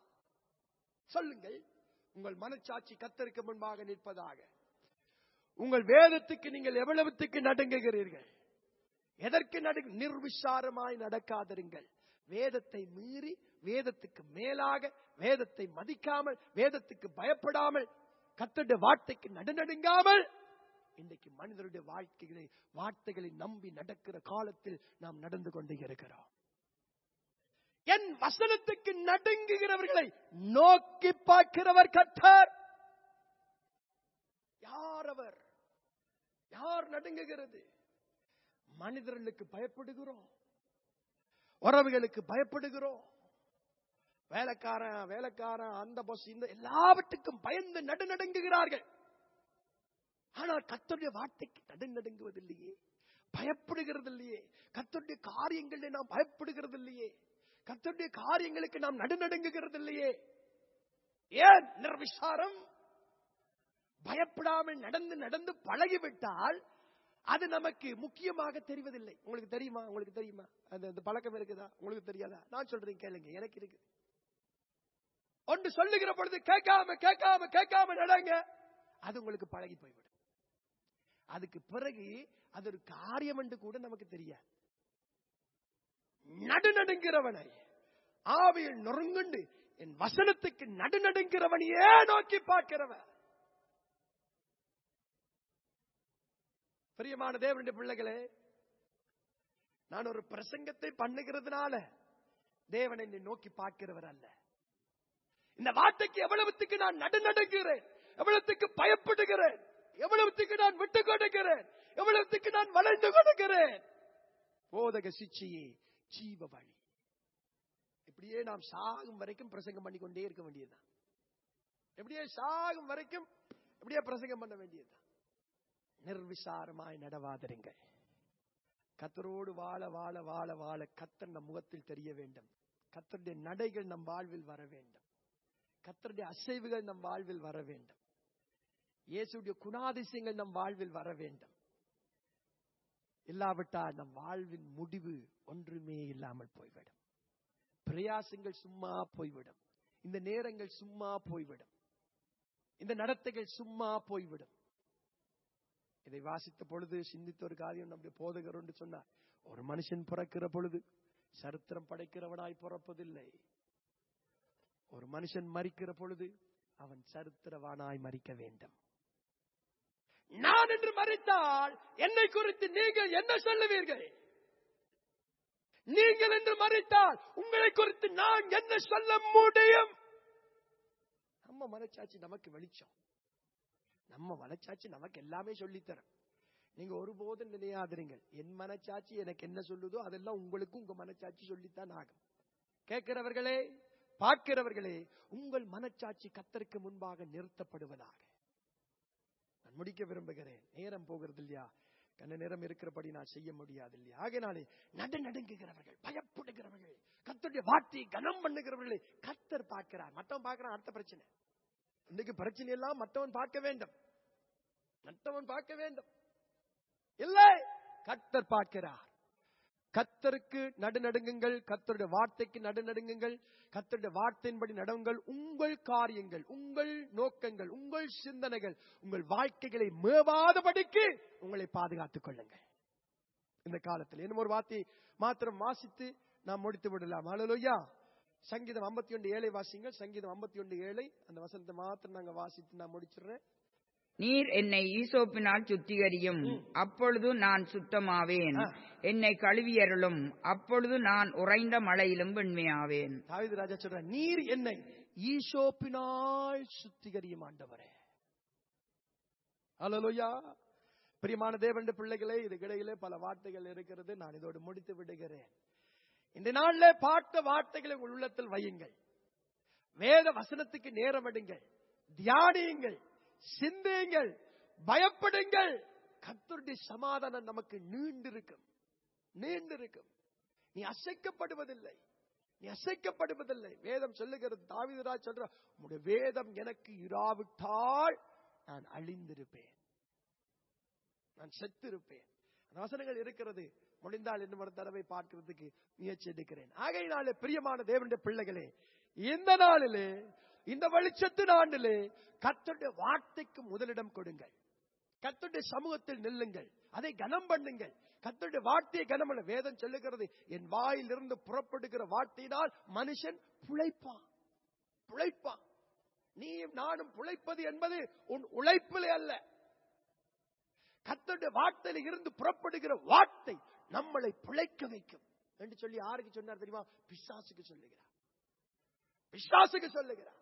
சொல்லுங்கள் உங்கள் மனச்சாட்சி கத்தருக்கு முன்பாக நிற்பதாக உங்கள் வேதத்துக்கு நீங்கள் எவ்வளவுத்துக்கு நடுங்குகிறீர்கள் எதற்கு நடு நிர்விசாரமாய் நடக்காதிருங்கள் வேதத்தை மீறி வேதத்துக்கு மேலாக வேதத்தை மதிக்காமல் வேதத்துக்கு பயப்படாமல் கத்தருடைய வார்த்தைக்கு நடுநடுங்காமல் இன்றைக்கு மனிதருடைய வாழ்க்கைகளை வார்த்தைகளை நம்பி நடக்கிற காலத்தில் நாம் நடந்து கொண்டு இருக்கிறோம் என் வசனத்துக்கு நடுங்குகிறவர்களை நோக்கி பார்க்கிறவர் கத்தர் யார் அவர் யார் நடுங்குகிறது மனிதர்களுக்கு பயப்படுகிறோம் உறவுகளுக்கு பயப்படுகிறோம் வேலைக்காரன் வேலைக்காரன் அந்த பஸ் இந்த எல்லாவற்றுக்கும் பயந்து நடுநடுங்குகிறார்கள் ஆனால் கத்தருடைய வார்த்தைக்கு நடுநடுங்குவதில்லையே பயப்படுகிறது இல்லையே கத்தருடைய காரியங்களில் நாம் பயப்படுகிறது இல்லையே கத்தருடைய காரியங்களுக்கு நாம் நடுநடுங்குகிறது இல்லையே ஏன் நிர்விசாரம் பயப்படாமல் நடந்து நடந்து பழகிவிட்டால் அது நமக்கு முக்கியமாக தெரிவதில்லை உங்களுக்கு தெரியுமா உங்களுக்கு தெரியுமா அந்த அந்த பழக்கம் இருக்குதா உங்களுக்கு தெரியாதா நான் சொல்றேன் கேளுங்க எனக்கு இருக்கு ஒன்று சொல்லுகிற பொழுது கேட்காம கேட்காம கேட்காம நடங்க அது உங்களுக்கு பழகி போய்விடும் அதுக்கு பிறகு அது ஒரு காரியம் என்று கூட நமக்கு தெரியாது நடுநடுங்கிறவனை ஆவியில் நொறுங்குண்டு என் வசனத்துக்கு நடுநடுங்கிறவனையே நோக்கி பார்க்கிறவன் பிரியமான தேவனுடைய பிள்ளைகளே நான் ஒரு பிரசங்கத்தை பண்ணுகிறதுனால தேவன் என்னை நோக்கி பார்க்கிறவர் அல்ல இந்த வார்த்தைக்கு எவ்வளவுத்துக்கு நான் நடுநடுங்கிறேன் எவ்வளவுத்துக்கு பயப்படுகிறேன் எவ்வளவுத்துக்கு நான் விட்டு கொடுக்கிறேன் எவ்வளவுத்துக்கு நான் வளைந்து கொடுக்கிறேன் போதக சிச்சையே ஜீவ வழி இப்படியே நாம் சாகும் வரைக்கும் பிரசங்கம் பண்ணி கொண்டே இருக்க வேண்டியதுதான் எப்படியே சாகும் வரைக்கும் இப்படியே பிரசங்கம் பண்ண வேண்டியதுதான் நிர்விசாரமாய் நடவாதிருங்கள் கத்தரோடு வாழ வாழ வாழ வாழ கத்தர் நம் முகத்தில் தெரிய வேண்டும் கத்தருடைய நடைகள் நம் வாழ்வில் வர வேண்டும் கத்தருடைய அசைவுகள் நம் வாழ்வில் வர வேண்டும் இயேசுடைய குணாதிசயங்கள் நம் வாழ்வில் வர வேண்டும் இல்லாவிட்டால் நம் வாழ்வின் முடிவு ஒன்றுமே இல்லாமல் போய்விடும் பிரயாசங்கள் சும்மா போய்விடும் இந்த நேரங்கள் சும்மா போய்விடும் இந்த நடத்தைகள் சும்மா போய்விடும் இதை வாசித்த பொழுது சிந்தித்த ஒரு காரியம் நம்முடைய போதகர் என்று சொன்னார் ஒரு மனுஷன் பிறக்கிற பொழுது சரித்திரம் படைக்கிறவனாய் பிறப்பதில்லை ஒரு மனுஷன் மறிக்கிற பொழுது அவன் சரித்திரவானாய் மறிக்க வேண்டும் நான் என்று மறித்தால் என்னை குறித்து நீங்கள் என்ன சொல்லுவீர்கள் நீங்கள் என்று மறித்தால் உங்களை குறித்து நான் என்ன சொல்ல முடியும் நம்ம மனச்சாட்சி நமக்கு வெளிச்சம் நம்ம மனச்சாட்சி நமக்கு எல்லாமே சொல்லித்தரும் நீங்க ஒருபோதும் நினையாதிருங்கள் என் மனச்சாட்சி எனக்கு என்ன சொல்லுதோ அதெல்லாம் உங்களுக்கும் உங்க மனச்சாட்சி சொல்லித்தான் ஆகும் கேட்கிறவர்களே பார்க்கிறவர்களே உங்கள் மனச்சாட்சி கத்தருக்கு முன்பாக நிறுத்தப்படுவதாக நான் முடிக்க விரும்புகிறேன் நேரம் போகிறது இல்லையா கண்ண நேரம் இருக்கிறபடி நான் செய்ய முடியாது இல்லையா ஆகையினாலே நடு நடுங்குகிறவர்கள் பயப்படுகிறவர்கள் கத்தருடைய வார்த்தையை கனம் பண்ணுகிறவர்களை கத்தர் பார்க்கிறார் மற்றவன் பார்க்கிறான் அடுத்த பிரச்சனை இன்னைக்கு பிரச்சனை எல்லாம் மற்றவன் பார்க்க வேண்டும் மற்றவன் பார்க்க வேண்டும் இல்லை கத்தர் பார்க்கிறார் கத்தருக்கு நடுநடுங்குங்கள் கத்தருடைய வார்த்தைக்கு நடுநடுங்குங்கள் கத்தருடைய வார்த்தையின்படி நடவுங்கள் உங்கள் காரியங்கள் உங்கள் நோக்கங்கள் உங்கள் சிந்தனைகள் உங்கள் வாழ்க்கைகளை மேவாதபடிக்கு உங்களை பாதுகாத்துக் கொள்ளுங்கள் இந்த காலத்தில் இன்னும் ஒரு வார்த்தை மாத்திரம் வாசித்து நாம் முடித்து விடலாம் அலலோயா சங்கீதம் ஐம்பத்தி ஒன்று ஏழை வாசிங்கள் சங்கீதம் ஐம்பத்தி ஒன்று ஏழை அந்த வசனத்தை மாத்திரம் நாங்க வாசித்து நான் முடிச்சிடுறேன் நீர் என்னை ஈசோப்பினால் சுத்திகரியும் அப்பொழுது நான் சுத்தமாவேன் ஆ. என்னை கழுவியருளும் அப்பொழுது நான் உறைந்த மழையிலும் வெண்மையாவேன் தாவீது ராஜா சொல்ற நீர் என்னை ஈசோப்பினால் சுத்திகரியும் ஆண்டவரே அல்லேலூயா பிரியமான தேவண்ட பிள்ளைகளே இதுக்கிடையிலே பல வார்த்தைகள் இருக்கிறது நான் இதோடு முடித்து விடுகிறேன் இந்த நாள்ல பார்த்த வார்த்தைகளை உங்கள் உள்ளத்தில் வையுங்கள் வேத வசனத்துக்கு நேரம் எடுங்கள் தியானியுங்கள் சிந்தியுங்கள் பயப்படுங்கள் கர்த்தருடைய சமாதானம் நமக்கு நீண்டிருக்கும் நீண்டிருக்கும் நீ அசைக்கப்படுவதில்லை நீ அசைக்கப்படுவதில்லை வேதம் சொல்லுகிறது தாவீதுராஜ் சொல்ற உம்முடைய வேதம் எனக்கு இராவிட்டால் நான் அழிந்திருப்பேன் நான் செத்திருப்பேன் அந்த வசனங்கள் இருக்கிறது முடிந்தால் இன்னும் ஒரு தடவை பார்க்கிறதுக்கு முயற்சி எடுக்கிறேன் ஆகையினாலே பிரியமான தேவனுடைய பிள்ளைகளே இந்த நாளிலே இந்த வெளிச்சத்தின் ஆண்டிலே கர்த்தருடைய வார்த்தைக்கு முதலிடம் கொடுங்கள் கர்த்தருடைய சமூகத்தில் நில்லுங்கள் அதை கனம் பண்ணுங்கள் கர்த்தருடைய வார்த்தையை கனம் பண்ண வேதம் சொல்லுகிறது என் வாயிலிருந்து புறப்படுகிற வார்த்தையினால் மனுஷன் புழைப்பான் புழைப்பான் நீ நானும் புழைப்பது என்பது உன் உழைப்பிலே அல்ல கர்த்தருடைய வார்த்தையில இருந்து புறப்படுகிற வார்த்தை நம்மளை பிழைக்க வைக்கும் என்று சொல்லி யாருக்கு சொன்னார் தெரியுமா பிசாசுக்கு சொல்லுகிறார் பிசாசுக்கு சொல்லுகிறார்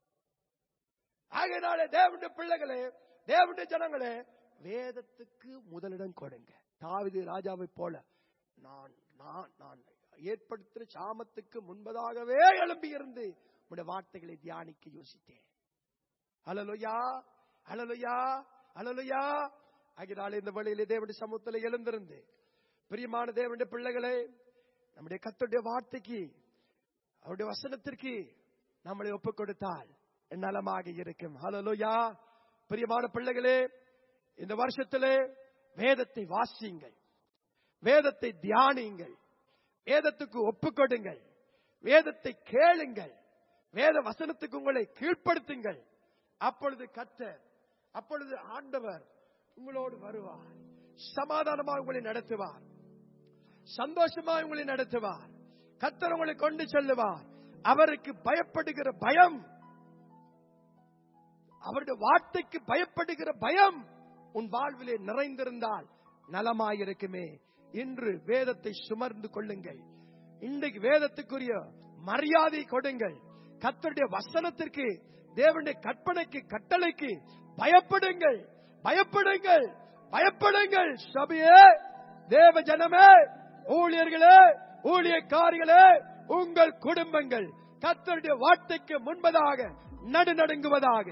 ஆகையினாலே தேவனுடைய பிள்ளைகளே தேவனுடைய ஜனங்களே வேதத்துக்கு முதலிடம் கொடுங்க தாவிது ராஜாவை போல நான் நான் நான் ஏற்படுத்துற சாமத்துக்கு முன்பதாகவே எழும்பி இருந்து உடைய வார்த்தைகளை தியானிக்க யோசித்தேன் அலலுயா அலலுயா அலலுயா ஆகினால இந்த வழியிலே தேவனுடைய சமூகத்தில் எழுந்திருந்து பிரியமான தேவனுடைய பிள்ளைகளே நம்முடைய கத்துடைய வார்த்தைக்கு அவருடைய வசனத்திற்கு நம்மளை ஒப்புக் கொடுத்தால் நலமாக இருக்கும் ஹலலுயா பிரியமான பிள்ளைகளே இந்த வருஷத்திலே வேதத்தை வாசியுங்கள் வேதத்தை தியானியுங்கள் வேதத்துக்கு ஒப்புக்கொடுங்கள் வேதத்தை கேளுங்கள் வேத வசனத்துக்கு உங்களை கீழ்ப்படுத்துங்கள் அப்பொழுது கர்த்தர் அப்பொழுது ஆண்டவர் உங்களோடு வருவார் சமாதானமாக உங்களை நடத்துவார் சந்தோஷமாக உங்களை நடத்துவார் கர்த்தர் உங்களை கொண்டு செல்லுவார் அவருக்கு பயப்படுகிற பயம் அவருடைய வார்த்தைக்கு பயப்படுகிற பயம் உன் வாழ்விலே நிறைந்திருந்தால் நலமாயிருக்குமே இன்று வேதத்தை சுமர்ந்து கொள்ளுங்கள் இன்றைக்கு வேதத்துக்குரிய மரியாதை கொடுங்கள் கர்த்தருடைய வசனத்திற்கு தேவனுடைய கற்பனைக்கு கட்டளைக்கு பயப்படுங்கள் பயப்படுங்கள் பயப்படுங்கள் சபையே தேவ ஜனமே ஊழியர்களே ஊழியக்காரிகளே உங்கள் குடும்பங்கள் கர்த்தருடைய வார்த்தைக்கு முன்பதாக நடுநடுங்குவதாக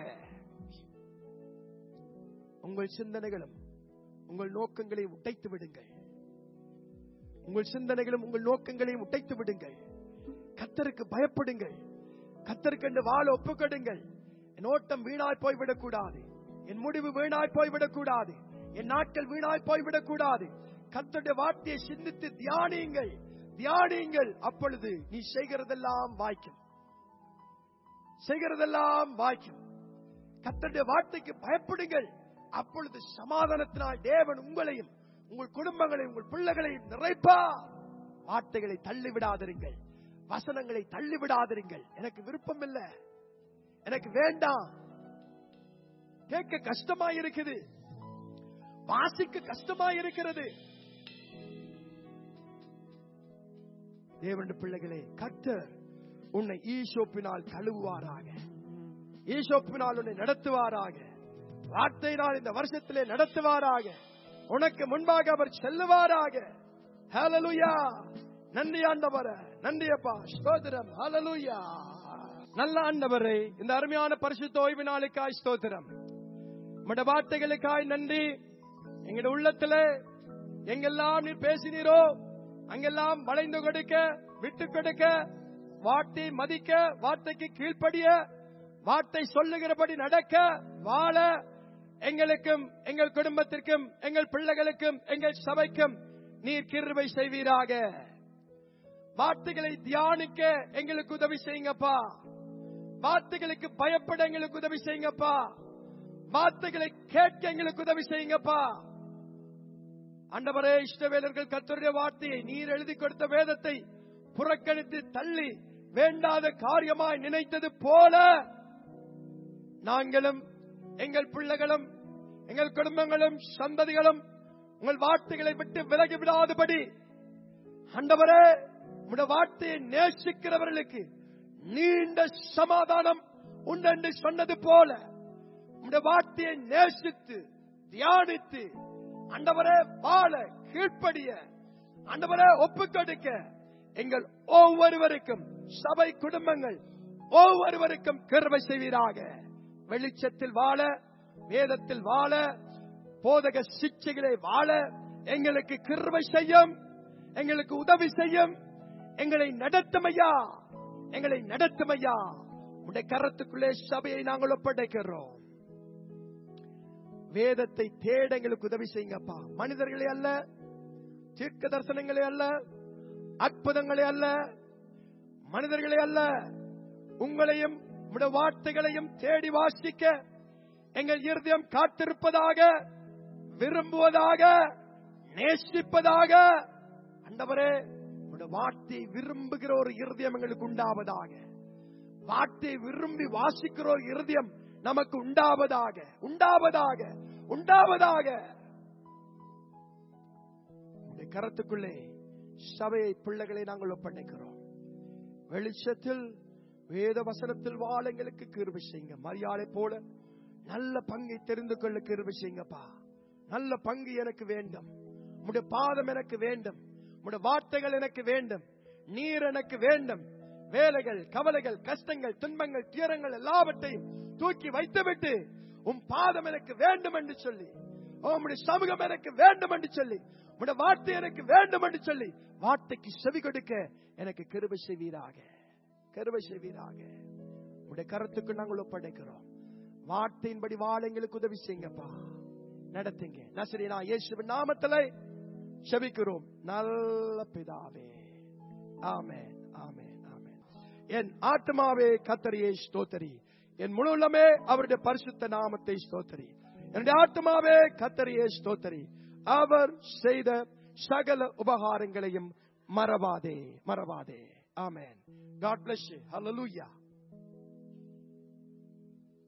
உங்கள் சிந்தனைகளும் உங்கள் நோக்கங்களையும் உடைத்து விடுங்கள் உங்கள் சிந்தனைகளும் உங்கள் நோக்கங்களையும் உடைத்து விடுங்கள் கத்தருக்கு பயப்படுங்கள் கத்தருக்கு என்று வாழ ஒப்புக்கொடுங்கள் என் ஓட்டம் வீணாய் போய்விடக் கூடாது என் முடிவு வீணாய் போய்விடக் கூடாது என் நாட்கள் வீணாய் போய்விடக் கூடாது கத்தருடைய வார்த்தையை சிந்தித்து தியானியுங்கள் தியானியுங்கள் அப்பொழுது நீ செய்கிறதெல்லாம் வாய்க்கும் செய்கிறதெல்லாம் வாய்க்கும் கத்தருடைய வார்த்தைக்கு பயப்படுங்கள் அப்பொழுது சமாதானத்தினால் தேவன் உங்களையும் உங்கள் குடும்பங்களையும் உங்கள் பிள்ளைகளையும் நிறைப்பா வார்த்தைகளை தள்ளிவிடாதிருங்கள் வசனங்களை தள்ளிவிடாதிருங்கள் எனக்கு விருப்பம் இல்ல எனக்கு வேண்டாம் கேட்க கஷ்டமா இருக்குது வாசிக்க கஷ்டமா இருக்கிறது தேவனுடைய பிள்ளைகளே கர்த்தர் உன்னை ஈசோப்பினால் கழுவுவாராக ஈசோப்பினால் உன்னை நடத்துவாராக வார்த்தையினால் இந்த வருஷத்திலே நடத்துவாராக உனக்கு முன்பாக அவர் செல்லுவாராக ஹalleluya நன்றி ஆண்டவரே நன்றி அப்பா ஸ்தோத்திரம் ஹalleluya நல்ல ஆண்டவரே இந்த அருமையான பரிசுத்த ஓய்வு நாளுக்காய் ஸ்தோத்திரம் உம்முடைய வார்த்தைகளுக்காய் நன்றி எங்களுடைய உள்ளத்துல எங்கெல்லாம் நீர் பேசினீரோ அங்கெல்லாம் வளைந்து கொடுக்க விட்டு கொடுக்க வார்த்தை மதிக்க வார்த்தைக்கு கீழ்ப்படிய வார்த்தை சொல்லுகிறபடி நடக்க வாழ எங்களுக்கும் எங்கள் குடும்பத்திற்கும் எங்கள் பிள்ளைகளுக்கும் எங்கள் சபைக்கும் நீர் கிருபை செய்வீராக வார்த்தைகளை தியானிக்க எங்களுக்கு உதவி செய்யுங்கப்பா வார்த்தைகளுக்கு பயப்பட எங்களுக்கு உதவி செய்யுங்கப்பா வார்த்தைகளை கேட்க எங்களுக்கு உதவி செய்யுங்கப்பா அண்டவரே இஷ்டவேலர்கள் கர்த்தருடைய வார்த்தையை நீர் எழுதி கொடுத்த வேதத்தை புறக்கணித்து தள்ளி வேண்டாத காரியமாய் நினைத்தது போல நாங்களும் எங்கள் பிள்ளைகளும் எங்கள் குடும்பங்களும் சந்ததிகளும் உங்கள் வார்த்தைகளை விட்டு விலகி விடாதபடி அண்டவரே உடைய வார்த்தையை நேசிக்கிறவர்களுக்கு நீண்ட சமாதானம் உண்டென்று சொன்னது போல உடைய வார்த்தையை நேசித்து தியானித்து அண்டவரே வாழ கீழ்ப்படிய அண்டவரே ஒப்புக்கொடுக்க எங்கள் ஒவ்வொருவருக்கும் சபை குடும்பங்கள் ஒவ்வொருவருக்கும் கிருபை செய்வீராக வெளிச்சத்தில் வாழ வேதத்தில் வாழ போதக சிக்ஷைகளை வாழ எங்களுக்கு கிருபை செய்யும் எங்களுக்கு உதவி செய்யும் எங்களை நடத்துமையா எங்களை நடத்துமையா உடைய கரத்துக்குள்ளே சபையை நாங்கள் ஒப்படைக்கிறோம் வேதத்தை தேட எங்களுக்கு உதவி செய்யுங்கப்பா மனிதர்களே அல்ல தீர்க்க தரிசனங்களே அல்ல அற்புதங்களே அல்ல மனிதர்களே அல்ல உங்களையும் உடைய வார்த்தைகளையும் தேடி வாசிக்க எங்கள் இருதயம் காத்திருப்பதாக விரும்புவதாக நேசிப்பதாக அண்டவரே உடைய வார்த்தை விரும்புகிற ஒரு இருதயம் எங்களுக்கு உண்டாவதாக வார்த்தை விரும்பி வாசிக்கிற ஒரு இருதயம் நமக்கு உண்டாவதாக உண்டாவதாக உண்டாவதாக உடைய கரத்துக்குள்ளே சபையை பிள்ளைகளை நாங்கள் ஒப்படைக்கிறோம் வெளிச்சத்தில் வேத வசனத்தில் வாழ எங்களுக்கு கிருபை செய்யுங்க மரியாதை போல நல்ல பங்கை தெரிந்து கொள்ள கிருபை செய்யுங்கப்பா நல்ல பங்கு எனக்கு வேண்டும் உடைய பாதம் எனக்கு வேண்டும் உடைய வார்த்தைகள் எனக்கு வேண்டும் நீர் எனக்கு வேண்டும் வேலைகள் கவலைகள் கஷ்டங்கள் துன்பங்கள் துயரங்கள் எல்லாவற்றையும் தூக்கி வைத்துவிட்டு உம் பாதம் எனக்கு வேண்டும் என்று சொல்லி உம்முடைய சமூகம் எனக்கு வேண்டும் என்று சொல்லி உம்முடைய வார்த்தை எனக்கு வேண்டும் என்று சொல்லி வார்த்தைக்கு செவி கொடுக்க எனக்கு கிருபை செய்வீராக கிருபை செய்வீராக உடைய கருத்துக்கு நாங்கள் ஒப்படைக்கிறோம் வார்த்தையின்படி வாழ எங்களுக்கு உதவி செய்யுங்கப்பா நடத்துங்க நசரீனா இயேசுவின் நாமத்திலே செபிக்கிறோம் நல்ல பிதாவே ஆமென் ஆமென் ஆமென் என் ஆத்மாவே கத்தரியை ஸ்தோத்தரி என் முழு உள்ளமே அவருடைய பரிசுத்த நாமத்தை ஸ்தோத்தரி என்னுடைய ஆத்மாவே கத்தரியை ஸ்தோத்தரி அவர் செய்த சகல உபகாரங்களையும் மறவாதே மறவாதே amen God bless you hallelujah